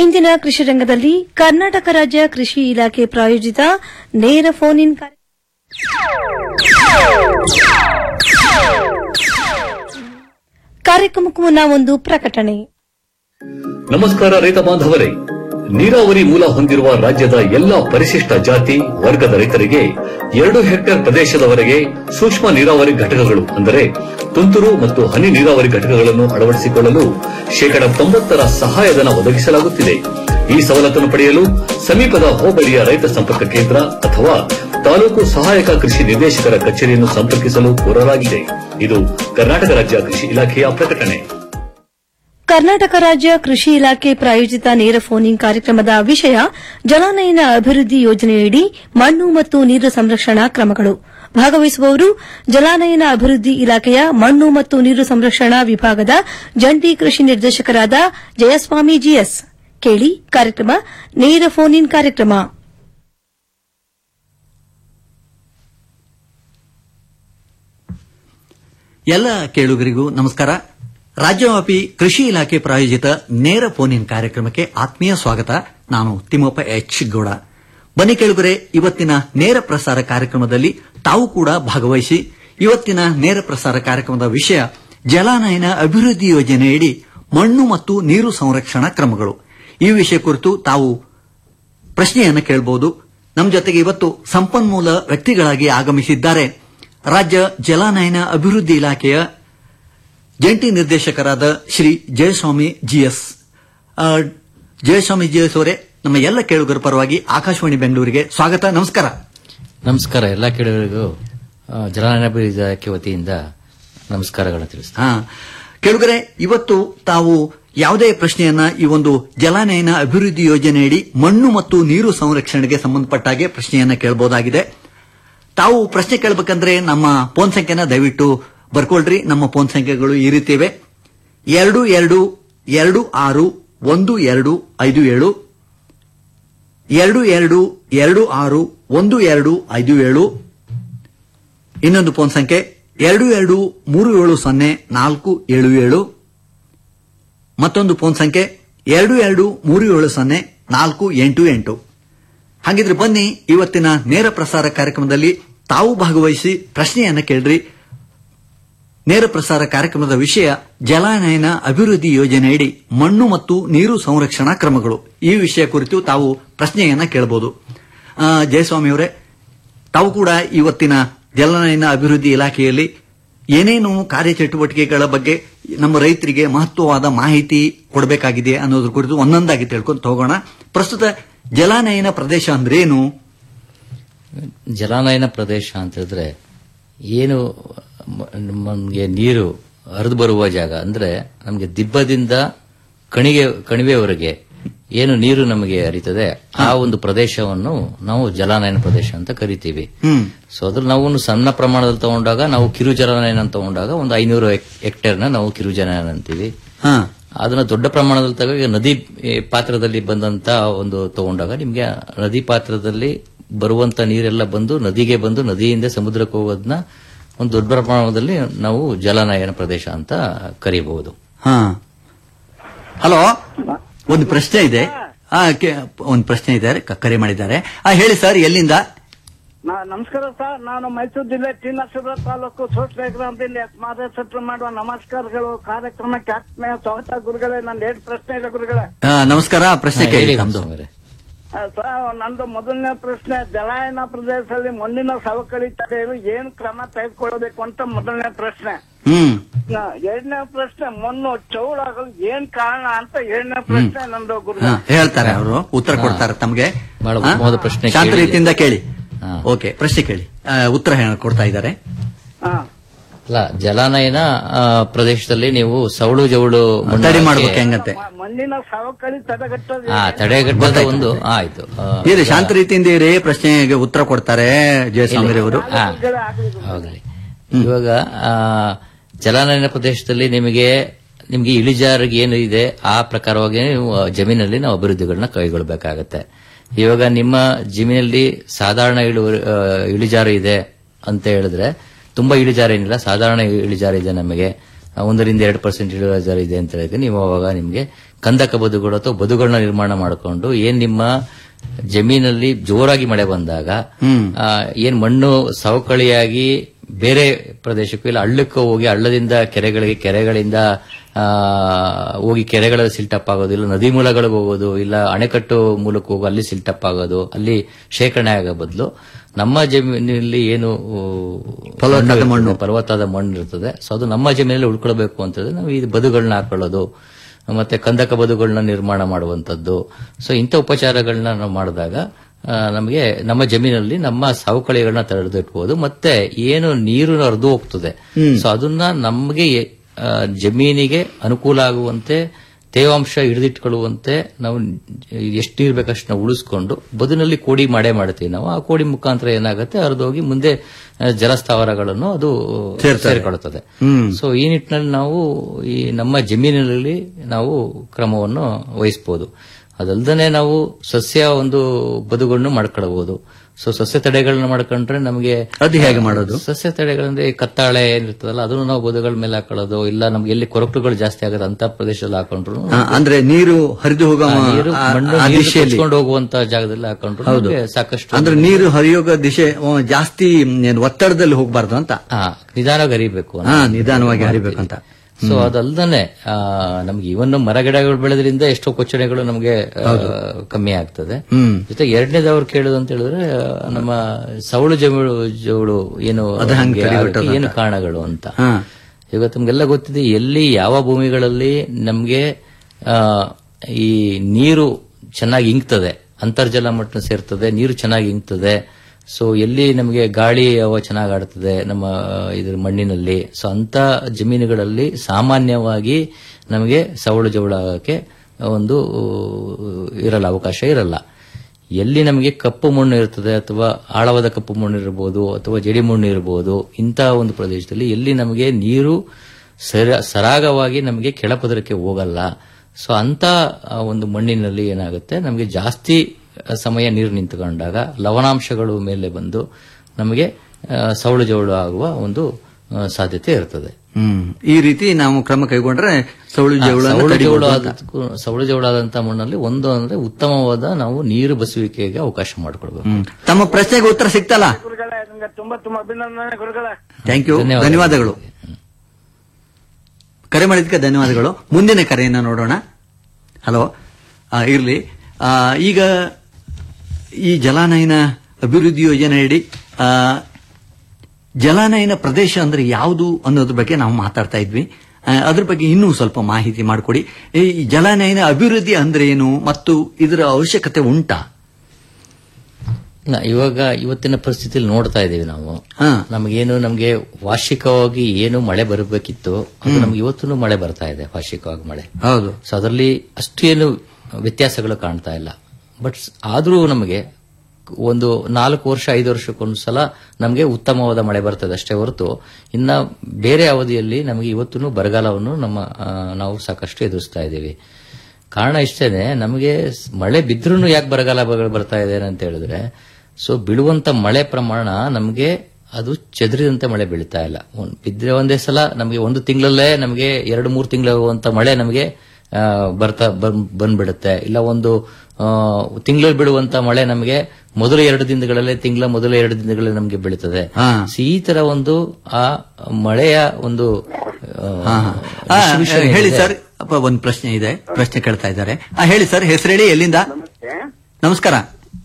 ಇಂದಿನ ಕೃಷಿ ರಂಗದಲ್ಲಿ ಕರ್ನಾಟಕ ರಾಜ್ಯ ಕೃಷಿ ಇಲಾಖೆ ಪ್ರಾಯೋಜಿತ ನೇರ ಫೋನ್ ಇನ್ ಕಾರ್ಯ- ಕಾರ್ಯಕ್ರಮಕ್ಕೂ ಮುನ್ನ ಒಂದು ಪ್ರಕಟಣೆ ನಮಸ್ಕಾರ ರೈತ ಬಾಂಧವರೇ ನೀರಾವರಿ ಮೂಲ ಹೊಂದಿರುವ ರಾಜ್ಯದ ಎಲ್ಲಾ ಪರಿಶಿಷ್ಟ ಜಾತಿ ವರ್ಗದ ರೈತರಿಗೆ ಎರಡು ಹೆಕ್ಟೇರ್ ಪ್ರದೇಶದವರೆಗೆ ಸೂಕ್ಷ್ಮ ನೀರಾವರಿ ಘಟಕಗಳು ಅಂದರೆ ತುಂತುರು ಮತ್ತು ಹನಿ ನೀರಾವರಿ ಘಟಕಗಳನ್ನು ಅಳವಡಿಸಿಕೊಳ್ಳಲು ಶೇಕಡ ತೊಂಬತ್ತರ ಸಹಾಯಧನ ಒದಗಿಸಲಾಗುತ್ತಿದೆ ಈ ಸವಲತ್ತನ್ನು ಪಡೆಯಲು ಸಮೀಪದ ಹೋಬಳಿಯ ರೈತ ಸಂಪರ್ಕ ಕೇಂದ್ರ ಅಥವಾ ತಾಲೂಕು ಸಹಾಯಕ ಕೃಷಿ ನಿರ್ದೇಶಕರ ಕಚೇರಿಯನ್ನು ಸಂಪರ್ಕಿಸಲು ಕೋರಲಾಗಿದೆ ಇದು ಕರ್ನಾಟಕ ರಾಜ್ಯ ಕೃಷಿ ಇಲಾಖೆಯ ಪ್ರಕಟಣೆ ಕರ್ನಾಟಕ ರಾಜ್ಯ ಕೃಷಿ ಇಲಾಖೆ ಪ್ರಾಯೋಜಿತ ನೇರ ಫೋನ್ ಇನ್ ಕಾರ್ಯಕ್ರಮದ ವಿಷಯ ಜಲಾನಯನ ಅಭಿವೃದ್ಧಿ ಯೋಜನೆಯಡಿ ಮಣ್ಣು ಮತ್ತು ನೀರು ಸಂರಕ್ಷಣಾ ಕ್ರಮಗಳು ಭಾಗವಹಿಸುವವರು ಜಲಾನಯನ ಅಭಿವೃದ್ಧಿ ಇಲಾಖೆಯ ಮಣ್ಣು ಮತ್ತು ನೀರು ಸಂರಕ್ಷಣಾ ವಿಭಾಗದ ಜಂಟಿ ಕೃಷಿ ನಿರ್ದೇಶಕರಾದ ಜಯಸ್ವಾಮಿ ಜಿಎಸ್ ಕೇಳಿ ಕಾರ್ಯಕ್ರಮ ನೇರ ಫೋನ್ ಇನ್ ಕಾರ್ಯಕ್ರಮ ಎಲ್ಲ ಕೇಳುಗರಿಗೂ ನಮಸ್ಕಾರ ರಾಜ್ಯವ್ಯಾಪಿ ಕೃಷಿ ಇಲಾಖೆ ಪ್ರಾಯೋಜಿತ ನೇರ ಫೋನ್ ಇನ್ ಕಾರ್ಯಕ್ರಮಕ್ಕೆ ಆತ್ಮೀಯ ಸ್ವಾಗತ ನಾನು ತಿಮ್ಮಪ್ಪ ಎಚ್ ಗೌಡ ಬನ್ನಿ ಕೇಳುಗರೆ ಇವತ್ತಿನ ನೇರ ಪ್ರಸಾರ ಕಾರ್ಯಕ್ರಮದಲ್ಲಿ ತಾವು ಕೂಡ ಭಾಗವಹಿಸಿ ಇವತ್ತಿನ ನೇರ ಪ್ರಸಾರ ಕಾರ್ಯಕ್ರಮದ ವಿಷಯ ಜಲಾನಯನ ಅಭಿವೃದ್ಧಿ ಯೋಜನೆಯಡಿ ಮಣ್ಣು ಮತ್ತು ನೀರು ಸಂರಕ್ಷಣಾ ಕ್ರಮಗಳು ಈ ವಿಷಯ ಕುರಿತು ತಾವು ಪ್ರಶ್ನೆಯನ್ನು ಕೇಳಬಹುದು ನಮ್ಮ ಜೊತೆಗೆ ಇವತ್ತು ಸಂಪನ್ಮೂಲ ವ್ಯಕ್ತಿಗಳಾಗಿ ಆಗಮಿಸಿದ್ದಾರೆ ರಾಜ್ಯ ಜಲಾನಯನ ಅಭಿವೃದ್ಧಿ ಇಲಾಖೆಯ ಜಂಟಿ ನಿರ್ದೇಶಕರಾದ ಶ್ರೀ ಜಯಸ್ವಾಮಿ ಜಿಎಸ್ ಆ, ಜಯಸ್ವಾಮಿ ಜಿಎಸ್ ಅವರೇ ನಮ್ಮ ಎಲ್ಲ ಕೇಳುಗರ ಪರವಾಗಿ ಆಕಾಶವಾಣಿ ಬೆಂಗಳೂರಿಗೆ ಸ್ವಾಗತ ನಮಸ್ಕಾರ ನಮಸ್ಕಾರ ಎಲ್ಲ ಕೇಳುಗರಿಗೂ ಆ, ಜಲಾನಯನ ಅಭಿವೃದ್ಧಿ ಇಲಾಖೆ ವತಿಯಿಂದ ನಮಸ್ಕಾರಗಳನ್ನು ತಿಳಿಸ್ತೀನಿ ಹಾ ಕೇಳುಗರೆ ಇವತ್ತು ತಾವು ಯಾವುದೇ ಪ್ರಶ್ನೆಯನ್ನ ಈ ಒಂದು ಜಲಾನಯನ ಅಭಿವೃದ್ಧಿ ಯೋಜನೆಯಡಿ ಮಣ್ಣು ಮತ್ತು ನೀರು ಸಂರಕ್ಷಣೆಗೆ ಸಂಬಂಧಪಟ್ಟಾಗೆ ಪ್ರಶ್ನೆಯನ್ನ ಕೇಳಬಹುದಾಗಿದೆ ತಾವು ಪ್ರಶ್ನೆ ಕೇಳಬೇಕಂದ್ರೆ ನಮ್ಮ ಫೋನ್ ಸಂಖ್ಯೆನ ದಯವಿಟ್ಟು ಬರ್ಕೊಳ್ರಿ ನಮ್ಮ ಫೋನ್ ಸಂಖ್ಯೆಗಳು ಈ ರೀತಿ ಇವೆ ಎರಡು ಎರಡು ಎರಡು ಆರು ಒಂದು ಎರಡು ಐದು ಏಳು ಎರಡು ಎರಡು ಎರಡು ಆರು ಒಂದು ಎರಡು ಐದು ಏಳು ಇನ್ನೊಂದು ಫೋನ್ ಸಂಖ್ಯೆ ಎರಡು ಎರಡು ಮೂರು ಏಳು ಸೊನ್ನೆ ನಾಲ್ಕು ಏಳು ಏಳು ಮತ್ತೊಂದು ಫೋನ್ ಸಂಖ್ಯೆ ಎರಡು ಎರಡು ಮೂರು ಏಳು ಸೊನ್ನೆ ನಾಲ್ಕು ಎಂಟು ಎಂಟು ಹಾಗಿದ್ರೆ ಬನ್ನಿ ಇವತ್ತಿನ ನೇರ ಪ್ರಸಾರ ಕಾರ್ಯಕ್ರಮದಲ್ಲಿ ತಾವು ಭಾಗವಹಿಸಿ ಪ್ರಶ್ನೆಯನ್ನ ಕೇಳ್ರಿ ನೇರ ಪ್ರಸಾರ ಕಾರ್ಯಕ್ರಮದ ವಿಷಯ ಜಲಾನಯನ ಅಭಿವೃದ್ಧಿ ಯೋಜನೆಯಡಿ ಮಣ್ಣು ಮತ್ತು ನೀರು ಸಂರಕ್ಷಣಾ ಕ್ರಮಗಳು ಈ ವಿಷಯ ಕುರಿತು ತಾವು ಪ್ರಶ್ನೆಯನ್ನ ಕೇಳಬಹುದು ಆ, ಜಯಸ್ವಾಮಿ ಅವರೇ ತಾವು ಕೂಡ ಇವತ್ತಿನ ಜಲಾನಯನ ಅಭಿವೃದ್ಧಿ ಇಲಾಖೆಯಲ್ಲಿ ಏನೇನು ಕಾರ್ಯಚಟುವಟಿಕೆಗಳ ಬಗ್ಗೆ ನಮ್ಮ ರೈತರಿಗೆ ಮಹತ್ವವಾದ ಮಾಹಿತಿ ಕೊಡಬೇಕಾಗಿದೆ ಅನ್ನೋದ್ರ ಕುರಿತು ಒಂದೊಂದಾಗಿ ತಿಳ್ಕೊಂಡು ಹೋಗೋಣ ಪ್ರಸ್ತುತ ಜಲಾನಯನ ಪ್ರದೇಶ ಅಂದ್ರೇನು ಜಲಾನಯನ ಪ್ರದೇಶ ಅಂತ ಹೇಳಿದ್ರೆ ಏನು ಮ- ನಮಗೆ ನೀರು ಹರಿದು ಬರುವ ಜಾಗ ಅಂದ್ರೆ ನಮಗೆ ದಿಬ್ಬದಿಂದ ಕಣಿಗೆ ಕಣಿವೆವರೆಗೆ ಏನು ನೀರು ನಮಗೆ ಹರಿತದೆ ಆ ಒಂದು ಪ್ರದೇಶವನ್ನು ನಾವು ಜಲಾನಯನ ಪ್ರದೇಶ ಅಂತ ಕರಿತೀವಿ ಹ್ಮ್ ಸೊ ಅದ್ರಲ್ಲಿ ನಾವು ಒಂದು ಸಣ್ಣ ಪ್ರಮಾಣದಲ್ಲಿ ತಗೊಂಡಾಗ ನಾವು ಕಿರು ಜಲಾನಯನ ಅಂತ ತಗೊಂಡಾಗ ಒಂದು ಐನೂರು ಹೆಕ್ಟೇರ್ನ ನಾವು ಕಿರು ಜಲಾನಯನ ಅಂತೀವಿ ಹಾ ಅದನ್ನ ದೊಡ್ಡ ಪ್ರಮಾಣದಲ್ಲಿ ತಗೋ ಈಗ ನದಿ ಏ, ಪಾತ್ರದಲ್ಲಿ ಬಂದಂತ ಒಂದು ತಗೊಂಡಾಗ ನಿಮ್ಗೆ ನದಿ ಪಾತ್ರದಲ್ಲಿ ಬರುವಂತ ನೀರೆಲ್ಲ ಬಂದು ನದಿಗೆ ಬಂದು ನದಿಯಿಂದ ಸಮುದ್ರಕ್ಕೆ ಹೋಗೋದನ್ನ ಒಂದು ದೊಡ್ಡ ಪ್ರಮಾಣದಲ್ಲಿ ನಾವು ಜಲನಯನ ಪ್ರದೇಶ ಅಂತ ಕರೀಬಹುದು ಹಾ ಹಲೋ ಒಂದು ಪ್ರಶ್ನೆ ಇದೆ ಆ, ಕೆ- ಒಂದು ಪ್ರಶ್ನೆ ಇದೆ ಕ- ಕರೆ ಮಾಡಿದ್ದಾರೆ ಆ, ಹೇಳಿ ಸರ್ ಎಲ್ಲಿಂದ ನಾ- ನಮಸ್ಕಾರ ಸರ್ ನಾನು ಮೈಸೂರು ಜಿಲ್ಲೆ ಟಿ ನರಸೀಪುರ ತಾಲೂಕು ಸೋಟ್ರೆ ಗ್ರಾಮದಲ್ಲಿ ಮಾದಸತ್ರ ಮಾಡುವ ನಮಸ್ಕಾರಗಳು ಕಾರ್ಯಕ್ರಮಕ್ಕೆ ಆತ್ಮೀಯ ಸ್ವಾಗತ ಗುರುಗಳೇ ನನ್ನ ಎರಡು ಪ್ರಶ್ನೆ ಇದೆ ಗುರುಗಳೇ ಆ, ನಮಸ್ಕಾರ ಪ್ರಶ್ನೆ ಹಾ, ಕೇಳಿ ಹೇಳಿ ತಮ್ದು ಸ್ವಾಮಿಯವರೇ. ಆ, ಸರ್ ನಂದು ಮೊದಲನೇ ಪ್ರಶ್ನೆ ಜಲಾಯನ ಪ್ರದೇಶದಲ್ಲಿ ಮಣ್ಣಿನ ಸವಕಳಿ ತಡೆಯಲು ಏನು ಕ್ರಮ ತೆಗೆದುಕೊಳ್ಳಬೇಕು ಅಂತ ಮೊದಲನೇ ಪ್ರಶ್ನೆ ಹ್ಮ್ ಆ, ಎರಡನೇ ಪ್ರಶ್ನೆ ಮಣ್ಣು ಚೌಡಾಗಲು ಏನ್ ಕಾರಣ ಅಂತ ಎರಡನೇ ಪ್ರಶ್ನೆ ನಂದು ಹಾ, ಗುರುಗಳೇ ಹೇಳ್ತಾರೆ ಅವರು ಉತ್ತರ ಕೊಡ್ತಾರೆ ತಮಗೆ ಬಹಳ ಹಾ? ಉತ್ತಮವಾದ ಪ್ರಶ್ನೆ ಶಾಂತ ಕೇಳಿದೆ. ರೀತಿಯಿಂದ ಕೇಳಿ ಹಾ. ಓಕೆ ಪ್ರಶ್ನೆ ಕೇಳಿ ಆ, ಉತ್ತರ ಹೇ- ಕೊಡ್ತಾ ಇದ್ದಾರೆ ಹಾ ಅಲ್ಲ ಜಲಾನಯನ ಆ, ಪ್ರದೇಶದಲ್ಲಿ ನೀವು ಸವಳು ಜವಳು ಮಣ್ಣು ತಡೆ ಹಾಕಿ- ಮಾಡ್ಬೇಕು ಹೆಂಗಂತೆ ಮ- ಮಣ್ಣಿನ ಸವಕಳಿ ತಡೆಗಟ್ಟೋದು ಆ ತಡೆಗಟ್ಟದ ಒಂದು ಆ, ಆಯ್ತು ಆ, ಇದೆ ಶಾಂತ ರೀತಿಯಿಂದ ಇರಿ ಪ್ರಶ್ನೆಗೆ ಉತ್ತರ ಕೊಡ್ತಾರೆ ಜಯಸ್ವಾಮಿ ಅವರು ಆ, ಗುರುಗಳೇ ಆಗ್ಲಿ ಗುರುಗಳೇ. ಹೌದ್ರಿ ಇವಾಗ ಆ, ಜಲಾನಯನ ಪ್ರದೇಶದಲ್ಲಿ ನಿಮಗೆ ನಿಮಗೆ ಇಳಿಜಾರಿಗೆ ಏನು ಇದೆ ಆ ಪ್ರಕಾರವಾಗಿ ನೀವು ಆ, ಜಮೀನಲ್ಲಿ ನಾವು ಅಭಿವೃದ್ಧಿಗಳನ್ನ ಕೈಗೊಳ್ಳಬೇಕಾಗತ್ತೆ ಇವಾಗ ನಿಮ್ಮ ಜಮೀನಲ್ಲಿ ಸಾಧಾರಣ ಇಳು ಆ, ಇಳಿಜಾರು ಇದೆ ಅಂತ ಹೇಳಿದ್ರೆ ತುಂಬಾ ಇಳಿಜಾರು ಏನಿಲ್ಲ ಸಾಧಾರಣ ಇಳಿಜಾರು ಇದೆ ನಮಗೆ ಆ, ಒಂದರಿಂದ ಎರಡು ಪರ್ಸೆಂಟ್ ಇಳಿಜಾರು ಇದೆ ಅಂತ ಹೇಳಿದ್ರೆ ನೀವು ಅವಾಗ ನಿಮಗೆ ಕಂದಕ ಬದುಗಳು ಅಥವಾ ಬದುಗಳನ್ನ ನಿರ್ಮಾಣ ಮಾಡಿಕೊಂಡು ಏನ್ ನಿಮ್ಮ ಜಮೀನಲ್ಲಿ ಜೋರಾಗಿ ಮಳೆ ಬಂದಾಗ ಆ, ಏನ್ ಮಣ್ಣು ಸವಕಳಿಯಾಗಿ ಬೇರೆ ಪ್ರದೇಶಕ್ಕೂ ಇಲ್ಲ ಹಳ್ಳಕ್ಕೂ ಹೋಗಿ ಹಳ್ಳದಿಂದ ಕೆರೆಗಳಿಗೆ ಕೆರೆಗಳಿಂದ ಆ, ಹೋಗಿ ಕೆರೆಗಳ ಸಿಲ್ಟಪ್ ಆಗೋದು ಇಲ್ಲ ನದಿ ಮೂಲಗಳಿಗೆ ಹೋಗೋದು ಇಲ್ಲ ಅಣೆಕಟ್ಟು ಮೂಲಕ ಹೋಗೋ ಅಲ್ಲಿ ಸಿಲ್ಟಪ್ ಆಗೋದು ಅಲ್ಲಿ ಶೇಖರಣೆ ಆಗೋ ಬದಲು ನಮ್ಮ ಜಮೀನಲ್ಲಿ ಏನು ಫಲವತ್ತಾದ ಮಣ್ಣು ಇರ್ತದೆ, ಫಲವತ್ತಾದ ಮಣ್ಣು ಇರ್ತದೆ ಸೊ ಅದು ನಮ್ಮ ಜಮೀನಲ್ಲಿ ಉಳ್ಕೊಳ್ಬೇಕು ಅಂತಂದ್ರೆ ನಾವು ಈ ಬದುಗಳನ್ನ ಹಾಕೊಳ್ಳೋದು ಮತ್ತೆ ಕಂದಕ ಬದುಗಳನ್ನ ನಿರ್ಮಾಣ ಮಾಡುವಂತದ್ದು ಸೊ ಇಂಥ ಉಪಚಾರಗಳನ್ನ ನಾವು ಮಾಡಿದಾಗ ಆ, ನಮಗೆ ನಮ್ಮ ಜಮೀನಲ್ಲಿ ನಮ್ಮ ಸವಕಳಿಗಳನ್ನ ತಡೆದಿಟ್ಬೋದು ಮತ್ತೆ ಏನು ನೀರು ಹರಿದು ಹೋಗ್ತದೆ ಸೊ ಅದನ್ನ ನಮಗೆ ಆ, ಜಮೀನಿಗೆ ಅನುಕೂಲ ಆಗುವಂತೆ ತೇವಾಂಶ ಹಿಡಿದಿಟ್ಕೊಳ್ಳುವಂತೆ ನಾವು ಎಷ್ಟು ನೀರು ಬೇಕಷ್ಟು ನಾವು ಉಳಿಸ್ಕೊಂಡು ಬದುನಲ್ಲಿ ಕೋಡಿ ಮಾಡೇ ಮಾಡ್ತೀವಿ ನಾವು ಆ ಕೋಡಿ ಮುಖಾಂತರ ಏನಾಗುತ್ತೆ ಹರಿದೋಗಿ ಮುಂದೆ ಆ, ಜಲಸ್ಥಾವರಗಳನ್ನು ಅದು ಸೇರಿಕೊಳ್ಳುತ್ತದೆ ಸೊ ಈ ನಿಟ್ಟಿನಲ್ಲಿ ನಾವು ಈ ನಮ್ಮ ಜಮೀನಿನಲ್ಲಿ ನಾವು ಕ್ರಮವನ್ನು ವಹಿಸಬಹುದು ಅದಲ್ದನೆ ನಾವು ಸಸ್ಯ ಒಂದು ಬದುಗಳನ್ನು ಮಾಡ್ಕೊಳ್ಬಹುದು ಸೊ ಸಸ್ಯ ತಡೆಗಳನ್ನ ಮಾಡ್ಕೊಂಡ್ರೆ ನಮಗೆ ಅದು ಹೇಗೆ ಮಾಡೋದು? ಸಸ್ಯ ತಡೆಗಳಂದ್ರೆ ಈ ಕತ್ತಾಳೆ ಏನಿರ್ತದಲ್ಲ ಅದನ್ನು ನಾವು ಬದುಗಳ ಮೇಲೆ ಹಾಕೊಳ್ಳೋದು ಇಲ್ಲ ನಮ್ಗೆ ಎಲ್ಲಿ ಕೊರಕುಗಳು ಜಾಸ್ತಿ ಆಗುತ್ತೆ ಅಂತ ಪ್ರದೇಶದಲ್ಲಿ ಹಾಕೊಂಡ್ರು ಆ, ಅಂದ್ರೆ ನೀರು ಹರಿದು ಹೋಗೋ ಆ ನೀರು ಆ- ಮಣ್ಣು ಆ ನೀರು ದಿಶೆಯಲ್ಲಿ ಕೊಚ್ಕೊಂಡು ಹೋಗುವಂತ ಜಾಗದಲ್ಲಿ ಹಾಕೊಂಡ್ರು ನಮ್ಗೆ ಸಾಕಷ್ಟು ಅಂದ್ರೆ ನೀರು ಹರಿಯೋಗ ದಿಶೆ ಆ, ಜಾಸ್ತಿ ಏನು ಒತ್ತಡದಲ್ಲಿ ಹೋಗಬಾರ್ದು ಅಂತ ಹಾ ನಿಧಾನವಾಗಿ ಹರಿಬೇಕು ಹಾ ನಿಧಾನವಾಗಿ ಹರಿಬೇಕಂತ ಸೊ ಅದಲ್ದನೆ ಆ, ನಮ್ಗೆ ಇವನ್ ಮರಗಿಡಗಳು ಬೆಳೆದ್ರಿಂದ ಎಷ್ಟೋ ಕೊಚ್ಚಣೆಗಳು ನಮಗೆ ಆ, ಕಮ್ಮಿ ಆಗ್ತದೆ ಹ್ಮ್. ಜೊತೆ ಎರಡನೇದು ಅವ್ರು ಕೇಳೋದು ಅಂತ ಹೇಳಿದ್ರೆ ಆ, ನಮ್ಮ ಸವಳು ಜಮೀಳು ಜೋಳು ಏನು ಅದು ಹೆಂಗ್ ನಮ್ಗೆ ತಡೆಗಟ್ಟೋದು ಆಗಕ್ಕೆ ಏನು ಅಂತ. ಕಾರಣಗಳು ಅಂತ ಹಾ ಈಗ ತಮ್ಗೆಲ್ಲ ಗೊತ್ತಿದೆ ಎಲ್ಲಿ ಯಾವ ಭೂಮಿಗಳಲ್ಲಿ ನಮ್ಗೆ ಆ, ಈ ನೀರು ಚೆನ್ನಾಗಿ ಇಂಗ್ತದೆ ಅಂತರ್ಜಲ ಮಟ್ಟ ಸೇರ್ತದೆ ನೀರು ಚೆನ್ನಾಗಿ ಇಂಗ್ತದೆ ಸೊ ಎಲ್ಲಿ ನಮಗೆ ಗಾಳಿ ಹವ ಚೆನ್ನಾಗಿ ಆಡ್ತದೆ ನಮ್ಮ ಇದ್ರ ಮಣ್ಣಿನಲ್ಲಿ ಸೊ ಅಂತ ಜಮೀನುಗಳಲ್ಲಿ ಸಾಮಾನ್ಯವಾಗಿ ನಮಗೆ ಸವಳು ಜವಳು ಆಗಕ್ಕೆ ಒಂದು ಇರಲ್ಲ ಅವಕಾಶ ಇರಲ್ಲ ಎಲ್ಲಿ ನಮಗೆ ಕಪ್ಪು ಮಣ್ಣು ಇರ್ತದೆ ಅಥವಾ ಆಳವಾದ ಕಪ್ಪು ಮಣ್ಣು ಇರಬಹುದು ಅಥವಾ ಜಡಿ ಮಣ್ಣು ಇರಬಹುದು ಇಂತಹ ಒಂದು ಪ್ರದೇಶದಲ್ಲಿ ಎಲ್ಲಿ ನಮಗೆ ನೀರು ಸರ ಸರಾಗವಾಗಿ ನಮಗೆ ಕೆಳಪದರಕ್ಕೆ ಹೋಗಲ್ಲ ಸೊ ಅಂತ ಆ, ಒಂದು ಮಣ್ಣಿನಲ್ಲಿ ಏನಾಗುತ್ತೆ ನಮಗೆ ಜಾಸ್ತಿ ಸಮಯ ನೀರು ನಿಂತುಕೊಂಡಾಗ ಲವಣಾಂಶಗಳು ಮೇಲೆ ಬಂದು ನಮಗೆ ಆ, ಸವಳು ಜವಳು ಆಗುವ ಒಂದು ಆ, ಸಾಧ್ಯತೆ ಇರ್ತದೆ ಹ್ಮ್ ಈ ರೀತಿ ನಾವು ಕ್ರಮ ಕೈಗೊಂಡ್ರೆ ಸೌಳು ಜವಳ ಸವಳು ಜವಳು ಆದಕ್ಕೂ- ಸವಳು ಜವಳಾದಂತಹ ಮಣ್ಣಲ್ಲಿ ಒಂದು ಅಂದ್ರೆ ಉತ್ತಮವಾದ ನಾವು ನೀರು ಬಸುವಿಕೆಗೆ ಅವಕಾಶ ಮಾಡಿಕೊಡ್ಬೇಕು ತಮ್ಮ ಪ್ರಶ್ನೆಗೆ ಉತ್ತರ ಸಿಕ್ತಲ್ಲ ಗುರುಗಳೇ ನಿಮ್ಗೆ ತುಂಬಾ ತುಂಬಾ ಅಭಿನಂದನೆ ಗುರುಗಳೇ ಥ್ಯಾಂಕ್ ಯು ಧನ್ಯವಾದಗಳು. ಧನ್ಯವಾದಗಳು ಕರೆ ಮಾಡಿದ್ದಕ್ಕೆ ಧನ್ಯವಾದಗಳು ಮುಂದಿನ ಕರೆಯನ್ನ ನೋಡೋಣ ಹಲೋ ಆ, ಇರ್ಲಿ ಆ, ಈಗ ಈ ಜಲಾನಯನ ಅಭಿವೃದ್ಧಿ ಯೋಜನೆಯಡಿ ಆ, ಜಲಾನಯನ ಪ್ರದೇಶ ಅಂದ್ರೆ ಯಾವುದು ಅನ್ನೋದ್ರ ಬಗ್ಗೆ ನಾವು ಮಾತಾಡ್ತಾ ಇದ್ವಿ ಆ, ಅದ್ರ ಬಗ್ಗೆ ಇನ್ನೂ ಸ್ವಲ್ಪ ಮಾಹಿತಿ ಮಾಡಿಕೊಡಿ ಈ ಜಲಾನಯನ ಅಭಿವೃದ್ಧಿ ಅಂದ್ರೆ ಏನು ಮತ್ತು ಇದರ ಅವಶ್ಯಕತೆ ಉಂಟಾ ಇಲ್ಲ, ಇವಾಗ ಇವತ್ತಿನ ಪರಿಸ್ಥಿತಿಯಲ್ಲಿ ನೋಡ್ತಾ ಇದ್ದೀವಿ ನಾವು ಹಾ ನಮಗೇನು ನಮಗೆ ವಾರ್ಷಿಕವಾಗಿ ಏನು ಮಳೆ ಬರಬೇಕಿತ್ತು ಅದು ನಮ್ಗೆ ಇವತ್ತು ಮಳೆ ಬರ್ತಾ ಇದೆ ವಾರ್ಷಿಕವಾಗಿ ಮಳೆ ಹೌದು ಸೊ ಅದರಲ್ಲಿ ಅಷ್ಟು ಏನು ವ್ಯತ್ಯಾಸಗಳು ಕಾಣ್ತಾ ಇಲ್ಲ ಬಟ್ ಆದರೂ ನಮಗೆ ಒಂದು ನಾಲ್ಕು ವರ್ಷ ಐದು ವರ್ಷಕ್ಕೊಂದ್ಸಲ ನಮಗೆ ಉತ್ತಮವಾದ ಮಳೆ ಬರ್ತದೆ ಅಷ್ಟೇ ಹೊರತು ಇನ್ನ ಬೇರೆ ಅವಧಿಯಲ್ಲಿ ನಮಗೆ ಇವತ್ತು ಬರಗಾಲವನ್ನು ನಮ್ಮ ಆ, ನಾವು ಸಾಕಷ್ಟು ಎದುರಿಸ್ತಾ ಇದ್ದೀವಿ ಕಾರಣ ಇಷ್ಟೇನೆ ನಮಗೆ ಸ್- ಮಳೆ ಬಿದ್ರೂ ಯಾಕೆ ಬರಗಾಲ ಬ- ಬರ್ತಾ ಇದೆ ಅಂತ ಹೇಳಿದ್ರೆ ಸೊ ಬೀಳುವಂತ ಮಳೆ ಪ್ರಮಾಣ ನಮಗೆ ಅದು ಚದುರಿದಂತೆ ಮಳೆ ಬೀಳ್ತಾ ಇಲ್ಲ ಒಂದ್- ಬಿದ್ರೆ ಒಂದೇ ಸಲ ನಮಗೆ ಒಂದು ತಿಂಗಳಲ್ಲೇ ನಮಗೆ ಎರಡು ಮೂರು ತಿಂಗಳಾಗುವಂತ ಮಳೆ ನಮಗೆ ಆ, ಬರ್ತಾ ಬನ್- ಬಂದ್ಬಿಡುತ್ತೆ ಇಲ್ಲ ಒಂದು ತಿಂಗಳಲ್ಲಿ ಬೀಳುವಂತ ಮಳೆ ನಮಗೆ ಮೊದಲ ಎರಡು ದಿನಗಳಲ್ಲೇ ತಿಂಗಳ ಮೊದಲ ಎರಡು ದಿನಗಳಲ್ಲೇ ನಮಗೆ ಬೀಳುತ್ತದೆ ಹಾ. So ಈ ತರ ಒಂದು ಆ ಮಳೆಯ ಒಂದು ಆ, ಹಾ, ಹಾ. ಆ, distribution ಹೇಳಿ ಏನಿದೆ, ಸರ್ ಅಪ್ಪ ಒಂದು ಪ್ರಶ್ನೆ ಇದೆ ಪ್ರಶ್ನೆ ಕೇಳ್ತಾ ಇದ್ದಾರೆ ಆ, ಹೇಳಿ ಸರ್ ಹೆಸರು ಹೇಳಿ ಎಲ್ಲಿಂದ ನಮಸ್ತೆ ನಮಸ್ಕಾರ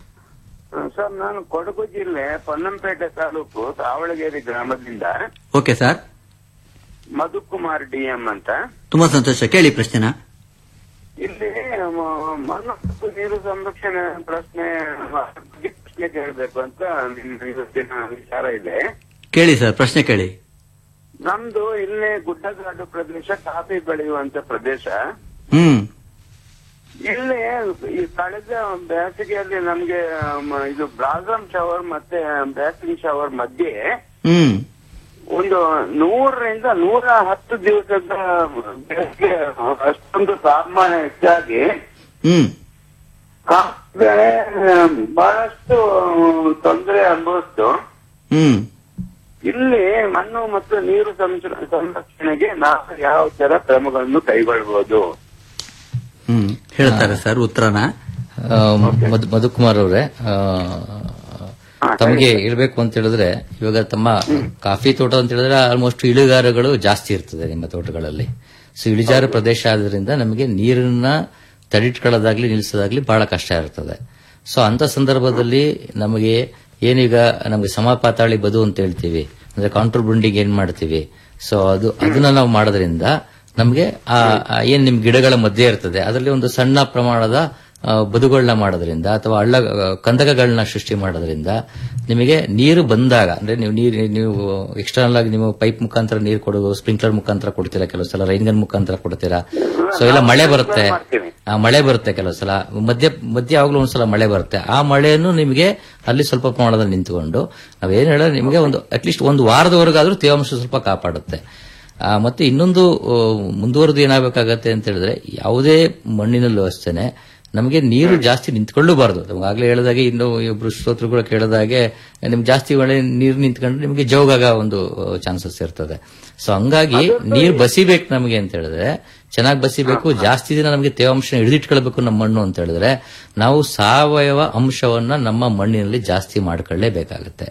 ಸರ್ ನಾನು ಕೊಡಗು ಜಿಲ್ಲೆ ಪೊನ್ನಂಪೇಟೆ ತಾಲೂಕು ತಾವಳಗೇರಿ ಗ್ರಾಮದಿಂದ okay sir Madhukumar D M ಅಂತ ತುಂಬಾ ಸಂತೋಷ ಕೇಳಿ ಪ್ರಶ್ನೆನ ಇಲ್ಲಿ ಮ- ಮಣ್ಣು ಮತ್ತು ನೀರು ಸಂರಕ್ಷಣೆ ಪ್ರಶ್ನೆ ಬಗ್ಗೆ ಪ್ರಶ್ನೆ ಕೇಳಬೇಕು ಅಂತ ನಿಮ್ಮ ಇವತ್ತಿನ ವಿಚಾರ ಇದೆ ಕೇಳಿ ಸರ್ ಪ್ರಶ್ನೆ ಕೇಳಿ ನಮ್ದು ಇಲ್ಲೇ ಗುಡ್ಡಗಾಡು ಪ್ರದೇಶ ಕಾಫಿ ಬೆಳೆಯುವಂತ ಪ್ರದೇಶ ಹ್ಮ್ ಇಲ್ಲಿ ಈ ಕಳೆದ ಬೇಸಿಗೆಯಲ್ಲಿ ನಮ್ಗೆ ಮ, ಇದು ಬ್ಲಾಸಮ್ ಶವರ್ ಮತ್ತೆ ಬ್ಯಾಸಿಂಗ್ ಶವರ್ ಮಧ್ಯೆ ಹ್ಮ್ ಒಂದು ನೂರರಿಂದ ನೂರ ಹತ್ತು ದಿವಸದ ಬೇಸಿಗೆ ಅಷ್ಟೊಂದು ತಾಪಮಾನ ಹೆಚ್ಚಾಗಿ ಹ್ಮ್ ಕಾಫಿ ಬೆಳೆ ಬಹಳಷ್ಟು ತೊಂದರೆ ಅನುಭವಿಸ್ತು ಹ್ಮ್ ಇಲ್ಲಿ ಮಣ್ಣು ಮತ್ತು ನೀರು ಸಂರಕ್ಷ- ಸಂರಕ್ಷಣೆಗೆ ನಾವು ಯಾವ ತರ ಕ್ರಮಗಳನ್ನು ಕೈಗೊಳ್ಳಬಹುದು ಹ್ಮ್ ಹೇಳ್ತಾರೆ ಸರ್ ಉತ್ತರನ ಆ, ಮಧು- ಮಧುಕುಮಾರ್ ಅವರೇ ಆ, ತಮಗೆ ಹೇಳ್ಬೇಕು ಅಂತ ಹೇಳಿದ್ರೆ ಇವಾಗ ತಮ್ಮ ಕಾಫಿ ತೋಟ ಅಂತ ಹೇಳಿದ್ರೆ ಆಲ್ಮೋಸ್ಟ್ ಇಳುಗಾರಗಳು ಜಾಸ್ತಿ ಇರ್ತದೆ ನಿಮ್ಮ ತೋಟಗಳಲ್ಲಿ ಸೊ ಇಳಿಜಾರು ಪ್ರದೇಶ ಆದ್ರಿಂದ ನಮಗೆ ನೀರನ್ನ ತಡಿಟ್ಕೊಳ್ಳೋದಾಗ್ಲಿ ನಿಲ್ಲಿಸೋದಾಗ್ಲಿ ಬಹಳ ಕಷ್ಟ ಇರ್ತದೆ ಸೊ ಅಂತ ಸಂದರ್ಭದಲ್ಲಿ ನಮಗೆ ಏನೀಗ ನಮಗೆ ಸಮಪಾತಾಳಿ ಬದು ಅಂತ ಹೇಳ್ತೀವಿ ಅಂದ್ರೆ ಕಾಂಟ್ರೋಲ್ ಬಂಡಿಂಗ್ ಏನ್ ಮಾಡ್ತೀವಿ ಸೊ ಅದು ಅದನ್ನ ನಾವು ಮಾಡೋದ್ರಿಂದ ನಮಗೆ ಆ ಆ ಏನ್ ನಿಮ್ ಗಿಡಗಳ ಮಧ್ಯೆ ಇರ್ತದೆ ಅದರಲ್ಲಿ ಒಂದು ಸಣ್ಣ ಪ್ರಮಾಣದ ಆ, ಬದುಗಳನ್ನ ಮಾಡೋದ್ರಿಂದ ಅಥವಾ ಹಳ್ಳ ಆ, ಕಂದಕಗಳನ್ನ ಸೃಷ್ಟಿ ಮಾಡೋದ್ರಿಂದ ನಿಮಗೆ ನೀರು ಬಂದಾಗ ಅಂದ್ರೆ ನೀವು ನೀರು ನೀವು ಎಕ್ಸ್ಟರ್ನಲ್ ಆಗಿ ನೀವು ಪೈಪ್ ಮುಖಾಂತರ ನೀರು ಕೊಡೋದು ಸ್ಪ್ರಿಂಕ್ಲರ್ ಮುಖಾಂತರ ಕೊಡ್ತೀರಾ ಕೆಲವು ಸಲ ರೈನ್ ಗನ್ ಮುಖಾಂತರ ಕೊಡ್ತೀರಾ ಸೊ ಇಲ್ಲ ಮಳೆ ಬರುತ್ತೆ ಆ ಮಳೆ ಬರುತ್ತೆ ಕೆಲವು ಸಲ ಮಧ್ಯ ಮಧ್ಯ ಯಾವಾಗಲೂ ಒಂದ್ಸಲ ಮಳೆ ಬರುತ್ತೆ ಆ ಮಳೆಯನ್ನು ನಿಮಗೆ ಅಲ್ಲಿ ಸ್ವಲ್ಪ ಪ್ರಮಾಣದಲ್ಲಿ ನಿಂತುಕೊಂಡು ನಾವೇನ್ ಹೇಳೋದು ನಿಮಗೆ ಒಂದು ಅಟ್ಲೀಸ್ಟ್ ಒಂದು ವಾರದವರೆಗಾದ್ರೂ ತೇವಾಂಶ ಸ್ವಲ್ಪ ಕಾಪಾಡುತ್ತೆ ಆ, ಮತ್ತೆ ಇನ್ನೊಂದು ಆ, ಮುಂದುವರೆದು ಏನಾಗಬೇಕಾಗತ್ತೆ ಅಂತ ಹೇಳಿದ್ರೆ ಯಾವುದೇ ಮಣ್ಣಿನಲ್ಲೂ ಅಷ್ಟೇನೆ ನಮಗೆ ನೀರು ಜಾಸ್ತಿ ನಿಂತ್ಕೊಳ್ಳಬಾರದು ನಮ್ಗಾಗ್ಲೇ ಹೇಳಿದಾಗೆ ಇನ್ನು ಇಬ್ರು ಶ್ರೋತೃಗಳು ಕೇಳಿದಾಗೆ ನಿಮ್ಗೆ ಜಾಸ್ತಿ ಮಳೆ ನೀರು ನಿಂತ್ಕೊಂಡ್ರೆ ನಿಮಗೆ ಜೋಗಾಗ ಒಂದು ಚಾನ್ಸಸ್ ಇರ್ತದೆ ಸೊ ಹಂಗಾಗಿ ನೀರು ಬಸಿಬೇಕು ನಮಗೆ ಅಂತ ಹೇಳಿದ್ರೆ ಚೆನ್ನಾಗಿ ಬಸಿಬೇಕು ಜಾಸ್ತಿ ದಿನ ನಮಗೆ ತೇವಾಂಶ ಹಿಡಿದಿಟ್ಕೊಳ್ಬೇಕು ನಮ್ಮ ಮಣ್ಣು ಅಂತ ಹೇಳಿದ್ರೆ ನಾವು ಸಾವಯವ ಅಂಶವನ್ನ ನಮ್ಮ ಮಣ್ಣಿನಲ್ಲಿ ಜಾಸ್ತಿ ಮಾಡ್ಕೊಳ್ಳೇಬೇಕಾಗತ್ತೆ